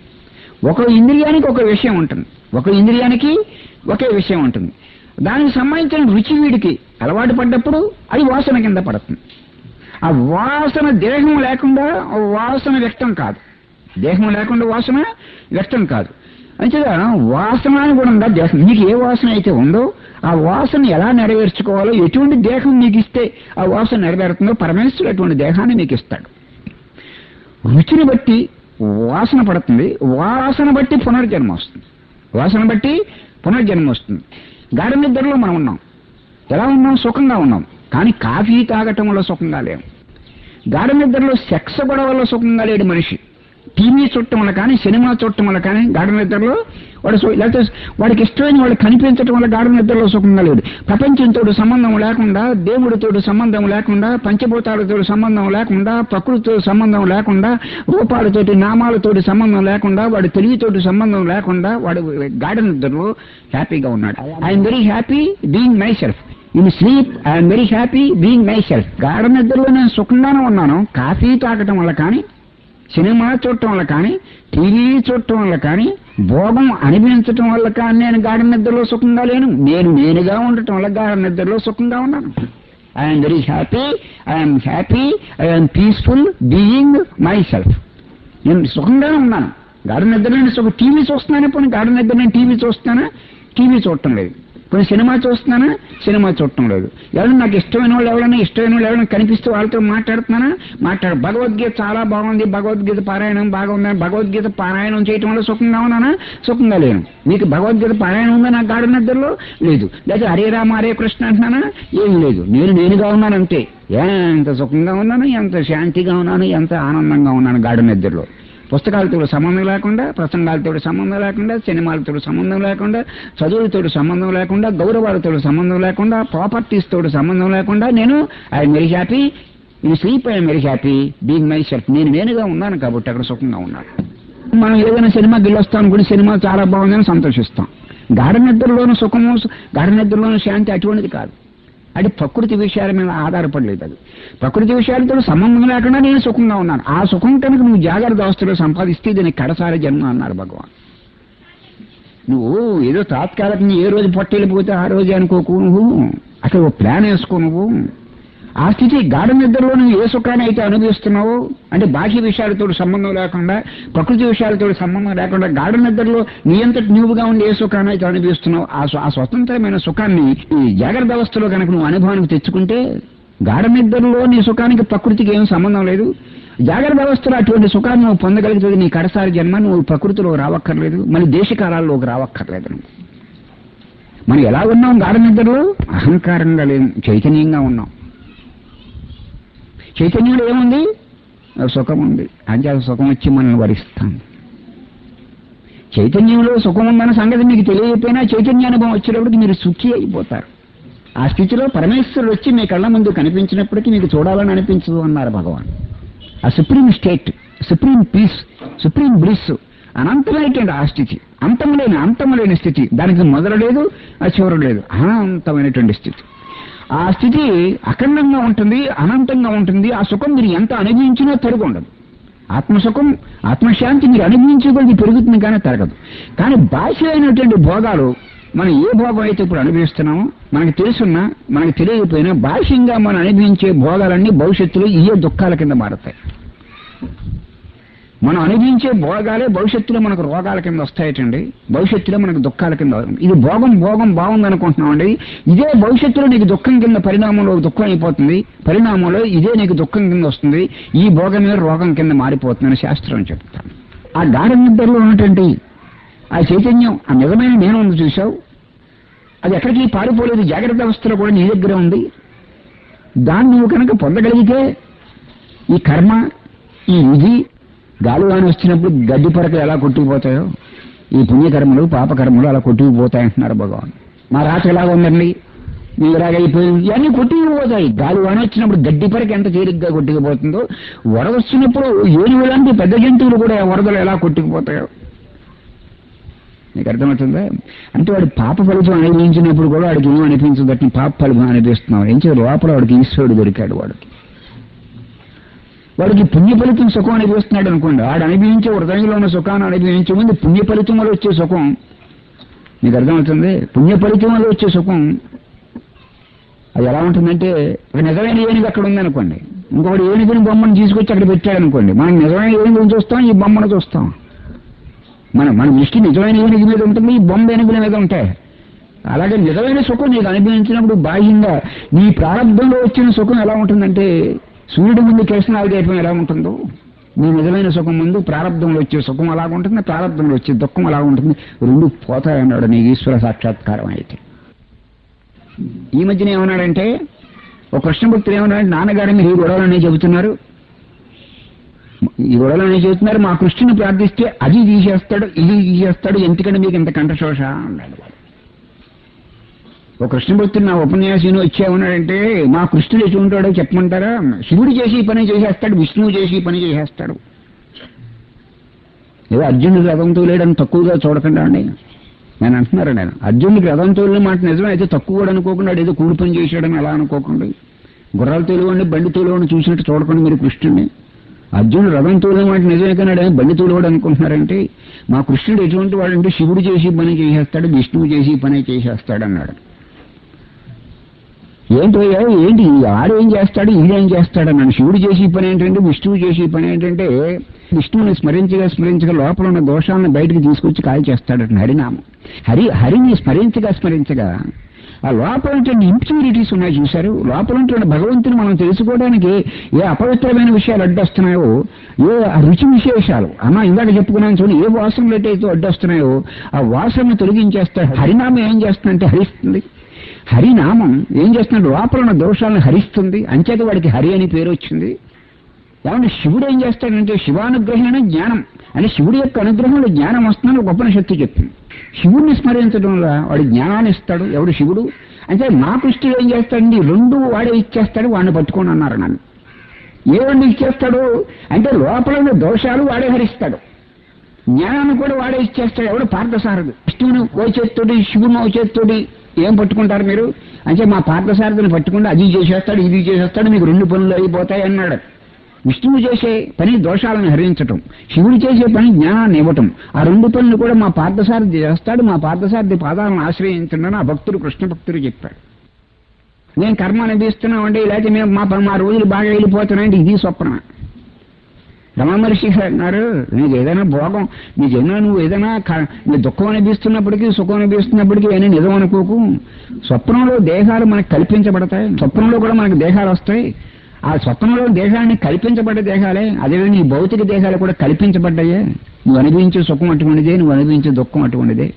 ఒక ఇంద్రియానికి ఒక విషయం ఉంటుంది ఒక ఇంద్రియానికి ఒకే విషయం ఉంటుంది దానికి సంబంధించిన రుచి వీడికి అలవాటు పడ్డప్పుడు అది వాసన కింద పడుతుంది ఆ వాసన దేహం లేకుండా ఆ వాసన వ్యక్తం కాదు దేహం లేకుండా వాసన వ్యక్తం కాదు అంతేగా వాసన కూడా ఉందా దేహం నీకు ఏ వాసన అయితే ఉందో ఆ వాసన ఎలా నెరవేర్చుకోవాలో ఎటువంటి దేహం నీకు ఇస్తే ఆ వాసన నెరవేరుతుందో పరమేశ్వరుడు అటువంటి దేహాన్ని మీకు ఇస్తాడు రుచిని బట్టి వాసన పడుతుంది వాసన బట్టి పునర్జన్మ వస్తుంది వాసన బట్టి పునర్జన్మ వస్తుంది గాఢ నిద్రలో మనం ఉన్నాం ఎలా ఉన్నాం సుఖంగా ఉన్నాం కానీ కాఫీ తాగటం వల్ల సుఖంగా లేము గాఢ నిద్రలో సెక్స్ గొడవ వల్ల సుఖంగా లేడు మనిషి టీవీ చూడటం వల్ల కానీ సినిమా చూడటం వల్ల కానీ గాఢ నిద్రలో వాడు సు- లేకపోతే వాడికి ఇష్టమైన వాడు కనిపించటం వల్ల గాఢ నిద్రలో సుఖంగా లేడు ప్రపంచంతో సంబంధం లేకుండా దేవుడితో సంబంధం లేకుండా పంచభూతాలతో సంబంధం లేకుండా ప్రకృతితో సంబంధం లేకుండా రూపాలతోటి నామాలతోటి సంబంధం లేకుండా వాడు తెలివితోటి సంబంధం లేకుండా వాడు గాఢ నిద్రలో హ్యాపీగా ఉన్నాడు I'm very happy being my self in sleep I'm very happy being my self గాఢ నిద్రలో నేను సుఖంగానే ఉన్నాను కాఫీ తాగటం వల్ల కానీ సినిమా చూడటం వల్ల కానీ టీవీ చూడటం వల్ల కానీ భోగం అనిపించటం వల్ల కానీ నేను గాఢ నిద్రలో సుఖంగా లేను నేను నేనుగా ఉండటం వల్ల గాఢ నిద్రలో సుఖంగా ఉన్నాను I'm very happy I'm happy I'm peaceful being my self నేను సుఖంగానే ఉన్నాను గాఢ నిద్ర నేను సుఖ టీవీ చూస్తున్నాను ఇప్పుడు గాఢ నిద్ర నేను టీవీ చూస్తానా టీవీ చూడటం లేదు ఇప్పుడు సినిమా చూస్తున్నానా సినిమా చూడటం లేదు ఎవరైనా నాకు ఇష్టమైన వాళ్ళు ఎవరైనా ఇష్టమైన వాళ్ళు ఎవరైనా కనిపిస్తే వాళ్ళతో మాట్లాడుతున్నానా మాట్లాడు భగవద్గీత చాలా బాగుంది భగవద్గీత పారాయణం బాగుందని భగవద్గీత పారాయణం చేయటం వల్ల సుఖంగా ఉన్నానా సుఖంగా లేను మీకు భగవద్గీత పారాయణం ఉందా నాకు గాఢ నిద్రలో లేదు లేదా హరే రామ హరే కృష్ణ అంటున్నానా ఏం లేదు నేను నేనుగా ఉన్నాను అంతే ఎంత సుఖంగా ఉన్నాను ఎంత శాంతిగా ఉన్నాను ఎంత ఆనందంగా ఉన్నాను గాఢ నిద్రలో పుస్తకాలతో సంబంధం లేకుండా ప్రసంగాలతో సంబంధం లేకుండా సినిమాలతో సంబంధం లేకుండా చదువులతో సంబంధం లేకుండా గౌరవాలతో సంబంధం లేకుండా ప్రాపర్టీస్ తోటి సంబంధం లేకుండా నేను ఐఎమ్ వెరీ హ్యాపీ ఈ sleep I'm very happy being my self నేను నేనుగా ఉన్నాను కాబట్టి అక్కడ సుఖంగా ఉన్నాను మనం ఏదైనా సినిమాకి వెళ్ళొస్తాం అనుకుని సినిమా చాలా బాగుందని సంతోషిస్తాం గాఢ నిద్రలోని సుఖము గాఢ నిద్రలోని శాంతి అటువంటిది కాదు అది ప్రకృతి విషయాల మీద ఆధారపడలేదు అది ప్రకృతి విషయాలతో సంబంధం లేకుండా నేను సుఖంగా ఉన్నాను ఆ సుఖం కనుక నువ్వు జాగ్రత్త అవస్థలో సంపాదిస్తే దీన్ని కడసారి జన్మ అన్నారు భగవాన్ నువ్వు ఏదో తాత్కాలికంగా ఏ రోజు పొట్టెళ్ళిపోతే ఆ రోజు అనుకోకు నువ్వు అక్కడ ఓ ప్లాన్ వేసుకో నువ్వు ఆ స్థితి గాఢ నిద్రలో నువ్వు ఏ సుఖాన్ని అయితే అనుభవిస్తున్నావో అంటే బాహ్య విషయాలతో సంబంధం లేకుండా ప్రకృతి విషయాలతో సంబంధం లేకుండా గాఢ నిద్రలో నీ అంతటి నువ్వుగా ఉండి ఏ సుఖాన్ని అయితే అనుభవిస్తున్నావు ఆ స్వ- ఆ స్వతంత్రమైన సుఖాన్ని ఈ జాగ్రత్త అవస్థలో కనుక నువ్వు అనుభవానికి తెచ్చుకుంటే గాఢ నిద్రలో నీ సుఖానికి ప్రకృతికి ఏం సంబంధం లేదు జాగ్రత్త వ్యవస్థలో అటువంటి సుఖాన్ని నువ్వు పొందగలుగుతుంది నీ కడసారి జన్మ నువ్వు ప్రకృతిలో రావక్కర్లేదు మళ్ళీ దేశకాలాల్లోకి రావక్కర్లేదు నువ్వు మనం ఎలా ఉన్నాం గాఢ నిద్రలో అహంకారంగా లేము చైతన్యంగా ఉన్నాం చైతన్యంలో ఏముంది సుఖం ఉంది అంచేత సుఖం వచ్చి మనల్ని వరిస్తాం చైతన్యంలో సుఖం ఉందన్న సంగతి మీకు తెలియకపోయినా చైతన్యానుభవం వచ్చేటప్పటికి మీరు సుఖి అయిపోతారు ఆ స్థితిలో పరమేశ్వరుడు వచ్చి మీ కళ్ళ ముందు కనిపించినప్పటికీ మీకు చూడాలని అనిపించదు అన్నారు భగవాన్ ఆ supreme state supreme peace supreme bliss అనంతమైనటువంటి ఆ స్థితి అంతం లేని అంతం లేని స్థితి దానికి మొదలు లేదు ఆ చివరి లేదు అనంతమైనటువంటి స్థితి ఆ స్థితి అఖండంగా ఉంటుంది అనంతంగా ఉంటుంది ఆ సుఖం మీరు ఎంత అనుభవించినా తరుగు ఉండదు ఆత్మసుఖం ఆత్మశాంతి మీరు అనుభవించగలిగి పెరుగుతుంది కానీ తరగదు కానీ బాహ్యమైనటువంటి భోగాలు మనం ఏ భోగం అయితే ఇప్పుడు అనుభవిస్తున్నామో మనకు తెలుసున్నా మనకు తెలియకపోయినా బాహ్యంగా మనం అనుభవించే భోగాలన్నీ భవిష్యత్తులో ఇయే దుఃఖాల కింద మారతాయి మనం అనుభవించే భోగాలే భవిష్యత్తులో మనకు రోగాల కింద వస్తాయటండి భవిష్యత్తులో మనకు దుఃఖాల కింద ఇది భోగం భోగం బాగుంది అనుకుంటున్నామండి ఇదే భవిష్యత్తులో నీకు దుఃఖం కింద పరిణామంలో దుఃఖం అయిపోతుంది పరిణామంలో ఇదే నీకు దుఃఖం కింద వస్తుంది ఈ భోగమే రోగం కింద మారిపోతుందని శాస్త్రం చెప్తాను ఆ గాఢ నిద్రలో ఉన్నటువంటి ఆ చైతన్యం ఆ నిజమైన నేను ఉంది చూసావు అది ఎక్కడికి పారిపోలేదు జాగ్రత్త అవస్థలో కూడా నీ దగ్గర ఉంది దాన్ని నువ్వు కనుక పొందగలిగితే ఈ కర్మ ఈ విధి గాలివాన వచ్చినప్పుడు గడ్డి పరకలు ఎలా కొట్టుకుపోతాయో ఈ పుణ్యకర్మలు పాపకర్మలు అలా కొట్టుకుపోతాయంటున్నారు భగవాన్ మా రాత ఎలాగ ఉందండి మీ ఇలాగైపోయింది ఇవన్నీ కొట్టుకుపోతాయి గాలి వాన వచ్చినప్పుడు గడ్డి పరక ఎంత తేలిగ్గా కొట్టుకుపోతుందో వరద వచ్చినప్పుడు ఏనుగు లాంటి పెద్ద జంతువులు కూడా వరదలు ఎలా కొట్టుకుపోతాయో నీకు అర్థమవుతుందా అంటే వాడు పాప ఫలితం అనుభవించినప్పుడు కూడా వాడికి ఏం అనిపించదు బట్టి పాప ఫలితం అనిపిస్తున్నాం ఏం చేయాలి లోపల వాడికి ఈశ్వరుడు దొరికాడు వాడికి వాడికి పుణ్య ఫలితం సుఖం అనిపిస్తున్నాడు అనుకోండి వాడు అనుభవించే హృదయంలో ఉన్న సుఖాన్ని అనుభవించే ముందు పుణ్య ఫలితం వల్ల వచ్చే సుఖం నీకు అర్థమవుతుంది పుణ్య ఫలితం వల్ల వచ్చే సుఖం అది ఎలా ఉంటుందంటే ఒక నిజమైన ఏనుగు అక్కడ ఉందనుకోండి ఇంకొకటి ఏనుగుని బొమ్మను తీసుకొచ్చి అక్కడ పెట్టాడు అనుకోండి మనం నిజమైన ఏనుగుని చూస్తాం ఈ బొమ్మను చూస్తాం మన మన దృష్టి నిజమైన ఏనుగు మీద ఉంటుంది ఈ బొమ్మ ఏనుగుల మీద ఉంటాయి అలాగే నిజమైన సుఖం నీకు అనుభవించినప్పుడు బాహ్యంగా నీ ప్రారంభంలో వచ్చిన సుఖం ఎలా ఉంటుందంటే సూర్యుడి ముందు కేశనాలు దీపం ఎలా ఉంటుందో నీ నిజమైన సుఖం ముందు ప్రారంభంలో వచ్చే సుఖం అలాగ ఉంటుంది ప్రారంభంలో వచ్చే దుఃఖం అలా ఉంటుంది రెండు పోతాయన్నాడు నీ ఈశ్వర సాక్షాత్కారం అయితే ఈ మధ్యన ఏమన్నాడంటే ఒక కృష్ణ భక్తులు ఏమన్నాడు నాన్నగారు మీరు ఈ గొడవలనే చెబుతున్నారు ఈ గొడవలనే చెబుతున్నారు మా కృష్ణుని ప్రార్థిస్తే అది తీసేస్తాడు ఇది తీసేస్తాడు ఎందుకంటే మీకు ఇంత కంఠశోష అన్నాడు వాడు ఒక కృష్ణ భక్తుడు నా ఉపన్యాసీని వచ్చామన్నాడంటే మా కృష్ణుడు ఎటు ఉంటాడో చెప్పమంటారా శివుడు చేసి ఈ పని చేసేస్తాడు విష్ణువు చేసి ఈ పని చేసేస్తాడు ఏదో అర్జునుడు రథంతో లేడని తక్కువగా చూడకుండా అండి నేను అంటున్నారా నేను అర్జునుడికి రథంతో వెళ్ళిన మాట నిజమే అయితే తక్కువ కూడా అనుకోకుండా ఏదో కూలి పని చేశాడని అలా అనుకోకుండా గుర్రాలు తోలువండి బండి తోలువని చూసినట్టు చూడకండి మీరు కృష్ణుడిని అర్జునుడు రథం తోలిన మాట నిజమే కానీ బండి తోలువాడు అనుకుంటున్నారంటే మా కృష్ణుడు ఎటువంటి వాడంటే శివుడు చేసి పని చేసేస్తాడు విష్ణువు చేసి పని చేసేస్తాడు అన్నాడు ఏంటో ఏంటి ఆడేం చేస్తాడు ఈడేం చేస్తాడు అన్నాడు శివుడు చేసి పని ఏంటంటే విష్ణువు చేసి పని ఏంటంటే విష్ణువుని స్మరించగా స్మరించగా లోపల ఉన్న దోషాలను బయటకు తీసుకొచ్చి కాయ చేస్తాడట హరినామం హరి హరిని స్మరించగా స్మరించగా ఆ లోపల ఉంటున్న ఇంప్యూరిటీస్ ఉన్నాయి చూశారు లోపల ఉంటున్న భగవంతుని మనం తెలుసుకోవడానికి ఏ అపవిత్రమైన విషయాలు అడ్డొస్తున్నాయో ఏ రుచి విశేషాలు అమ్మ ఇందాక చెప్పుకున్నాను చూడండి ఏ వాసనలు అయితే అడ్డొస్తున్నాయో ఆ వాసనను తొలగించేస్తాడు హరినామం ఏం చేస్తుందంటే హరిస్తుంది హరినామం ఏం చేస్తున్నాడు లోపల ఉన్న దోషాలను హరిస్తుంది అంచేత వాడికి హరి అని పేరు వచ్చింది ఏమంటే శివుడు ఏం చేస్తాడంటే శివానుగ్రహణ జ్ఞానం అంటే శివుడి యొక్క అనుగ్రహంలో జ్ఞానం వస్తుందని ఒక ఉపనిషత్తు చెప్తుంది శివుడిని స్మరించడం వల్ల వాడు జ్ఞానాన్ని ఇస్తాడు ఎవడు శివుడు అంటే మా కృష్ణుడు ఏం చేస్తాడండి రెండు వాడే ఇచ్చేస్తాడు వాడిని పట్టుకొని అన్నారు నన్ను ఏమన్నా ఇచ్చేస్తాడు అంటే లోపల ఉన్న దోషాలు వాడే హరిస్తాడు జ్ఞానాన్ని కూడా వాడే ఇచ్చేస్తాడు ఎవడు పార్థసారథి విష్ణువుని ఓ చేత్తోటి శివుని ఓ చేత్తోటి ఏం పట్టుకుంటారు మీరు అంటే మా పార్థసారథిని పట్టుకుంటే అది చేసేస్తాడు ఇది చేసేస్తాడు మీకు రెండు పనులు అయిపోతాయి అన్నాడు విష్ణువు చేసే పని దోషాలను హరించటం శివుడు చేసే పని జ్ఞానాన్ని ఇవ్వటం ఆ రెండు పనులు కూడా మా పార్థసారథి చేస్తాడు మా పార్థసారథి పాదాలను ఆశ్రయించండి ఆ భక్తుడు కృష్ణ భక్తుడు చెప్పాడు నేను కర్మ అనిపిస్తున్నామండి లేకపోతే మేము మా ప- మా రోజులు బాగా వెళ్ళిపోతున్నాయంటే ఇది స్వప్న రమణ మహర్షి అన్నారు నీకు ఏదైనా భోగం నీకు ఏదైనా నువ్వు ఏదైనా క- నీ దుఃఖం అనిపిస్తున్నప్పటికీ సుఖం అనిపిస్తున్నప్పటికీ అని నిజం అనుకోకు స్వప్నంలో దేహాలు మనకు కల్పించబడతాయి స్వప్నంలో కూడా మనకు దేహాలు వస్తాయి ఆ స్వప్నంలో దేహాన్ని కల్పించబడ్డ దేహాలే అదే నీ భౌతిక దేహాలు కూడా కల్పించబడ్డాయే నువ్వు అనుభవించే సుఖం అటువంటిదే నువ్వు అనుభవించే దుఃఖం అటువంటిదే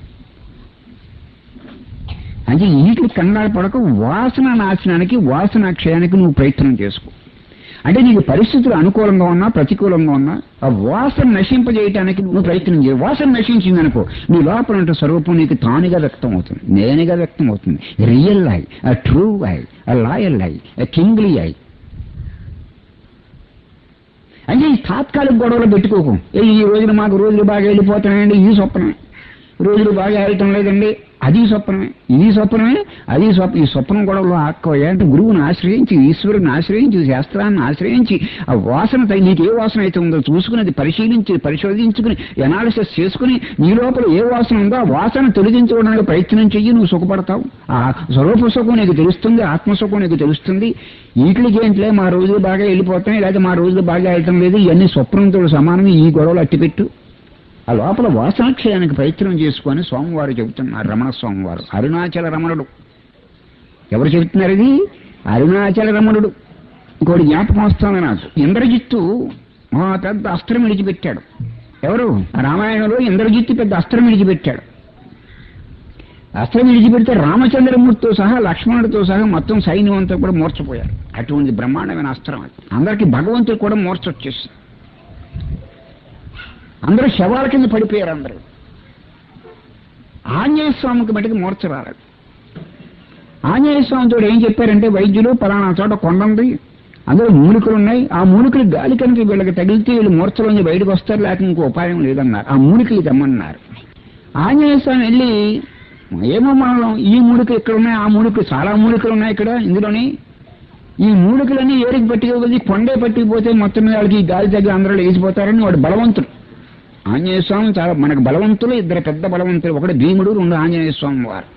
అంటే వీటికి కంగారు పడక వాసన నాశనానికి వాసన క్షయానికి నువ్వు ప్రయత్నం చేసుకో అంటే నీకు పరిస్థితులు అనుకూలంగా ఉన్నా ప్రతికూలంగా ఉన్నా ఆ వాసన నశింపజేయటానికి నువ్వు ప్రయత్నం చేయ వాసన నశించింది అనుకో నీ లోపల ఉంటే స్వరూపం నీకు తానుగా వ్యక్తం అవుతుంది నేనుగా వ్యక్తం అవుతుంది రియల్ ఐ ఆ ట్రూ ఐ ఆ లాయల్ ఐ ఆ కింగ్లీ ఐ అంటే ఈ తాత్కాలిక గొడవలు పెట్టుకోకు ఏ ఈ రోజున మాకు రోజులు బాగా వెళ్ళిపోతున్నాయండి ఈ స్వప్నమే రోజులు బాగా వెళ్ళటం లేదండి అది స్వప్నమే ఇది స్వప్నమే అది స్వప్న ఈ స్వప్నం గొడవలో ఆక్కోయా అంటే గురువుని ఆశ్రయించి ఈశ్వరుని ఆశ్రయించి శాస్త్రాన్ని ఆశ్రయించి ఆ వాసన తగి- నీకు ఏ వాసన అయితే ఉందో చూసుకుని అది పరిశీలించి పరిశోధించుకుని ఎనాలిసిస్ చేసుకుని నీ లోపల ఏ వాసన ఉందో ఆ వాసన తొలగించుకోవడానికి ప్రయత్నం చెయ్యి నువ్వు సుఖపడతావు ఆ స్వరూప సుఖం నీకు తెలుస్తుంది ఆత్మసుఖం నీకు తెలుస్తుంది వీటికి ఏంటిలే మా రోజులు బాగా వెళ్ళిపోతాయి లేదా మా రోజులు బాగా వెళ్ళటం లేదు ఇవన్నీ స్వప్నంతో సమానం ఈ గొడవలు అట్టిపెట్టు ఆ లోపల వాసనాక్షయానికి ప్రయత్నం చేసుకొని స్వామివారు చెబుతున్నారు రమణ స్వామివారు అరుణాచల రమణుడు ఎవరు చెబుతున్నారు ఇది అరుణాచల రమణుడు ఇంకోటి జ్ఞాపకం వస్తుంది నాకు ఇంద్రజిత్తు ఆ పెద్ద అస్త్రం విడిచిపెట్టాడు ఎవరు రామాయణంలో ఇంద్రజిత్తు పెద్ద అస్త్రం విడిచిపెట్టాడు అస్త్రం విడిచిపెడితే రామచంద్రమూర్తితో సహా లక్ష్మణుడితో సహా మొత్తం సైన్యం అంతా కూడా మూర్చపోయారు అటువంటి బ్రహ్మాండమైన అస్త్రం అది అందరికీ భగవంతుడు కూడా మూర్చ వచ్చేసింది అందరూ శవాల కింద పడిపోయారు అందరూ ఆంజనేయ స్వామికి మటుకు మూర్చ రాలేదు ఆంజనేయ స్వామితో ఏం చెప్పారంటే వైద్యులు పలానా చోట కొండ ఉంది అందులో మూలికలు ఉన్నాయి ఆ మూలికలు గాలి కనుక వీళ్ళకి తగిలితే వీళ్ళు మూర్చలోంచి బయటకు వస్తారు లేక ఇంకో ఉపాయం లేదన్నారు ఆ మూలికలు తెమ్మన్నారు ఆంజనేయ స్వామి వెళ్ళి ఏమో మనం ఈ మూలికలు ఇక్కడ ఉన్నాయి ఆ మూలికలు చాలా మూలికలు ఉన్నాయి ఇక్కడ ఇందులోని ఈ మూలికలన్నీ ఏరికి పట్టుకోగలిగి కొండే పట్టుకుపోతే మొత్తం మీద వాళ్ళకి ఈ గాలి తగ్గి అందరూ లేచిపోతారని వాడు బలవంతుడు ఆంజనేయ స్వామి చాలా మనకు బలవంతులు ఇద్దరు పెద్ద బలవంతులు ఒకటి భీముడు రెండు ఆంజనేయ స్వామి వారు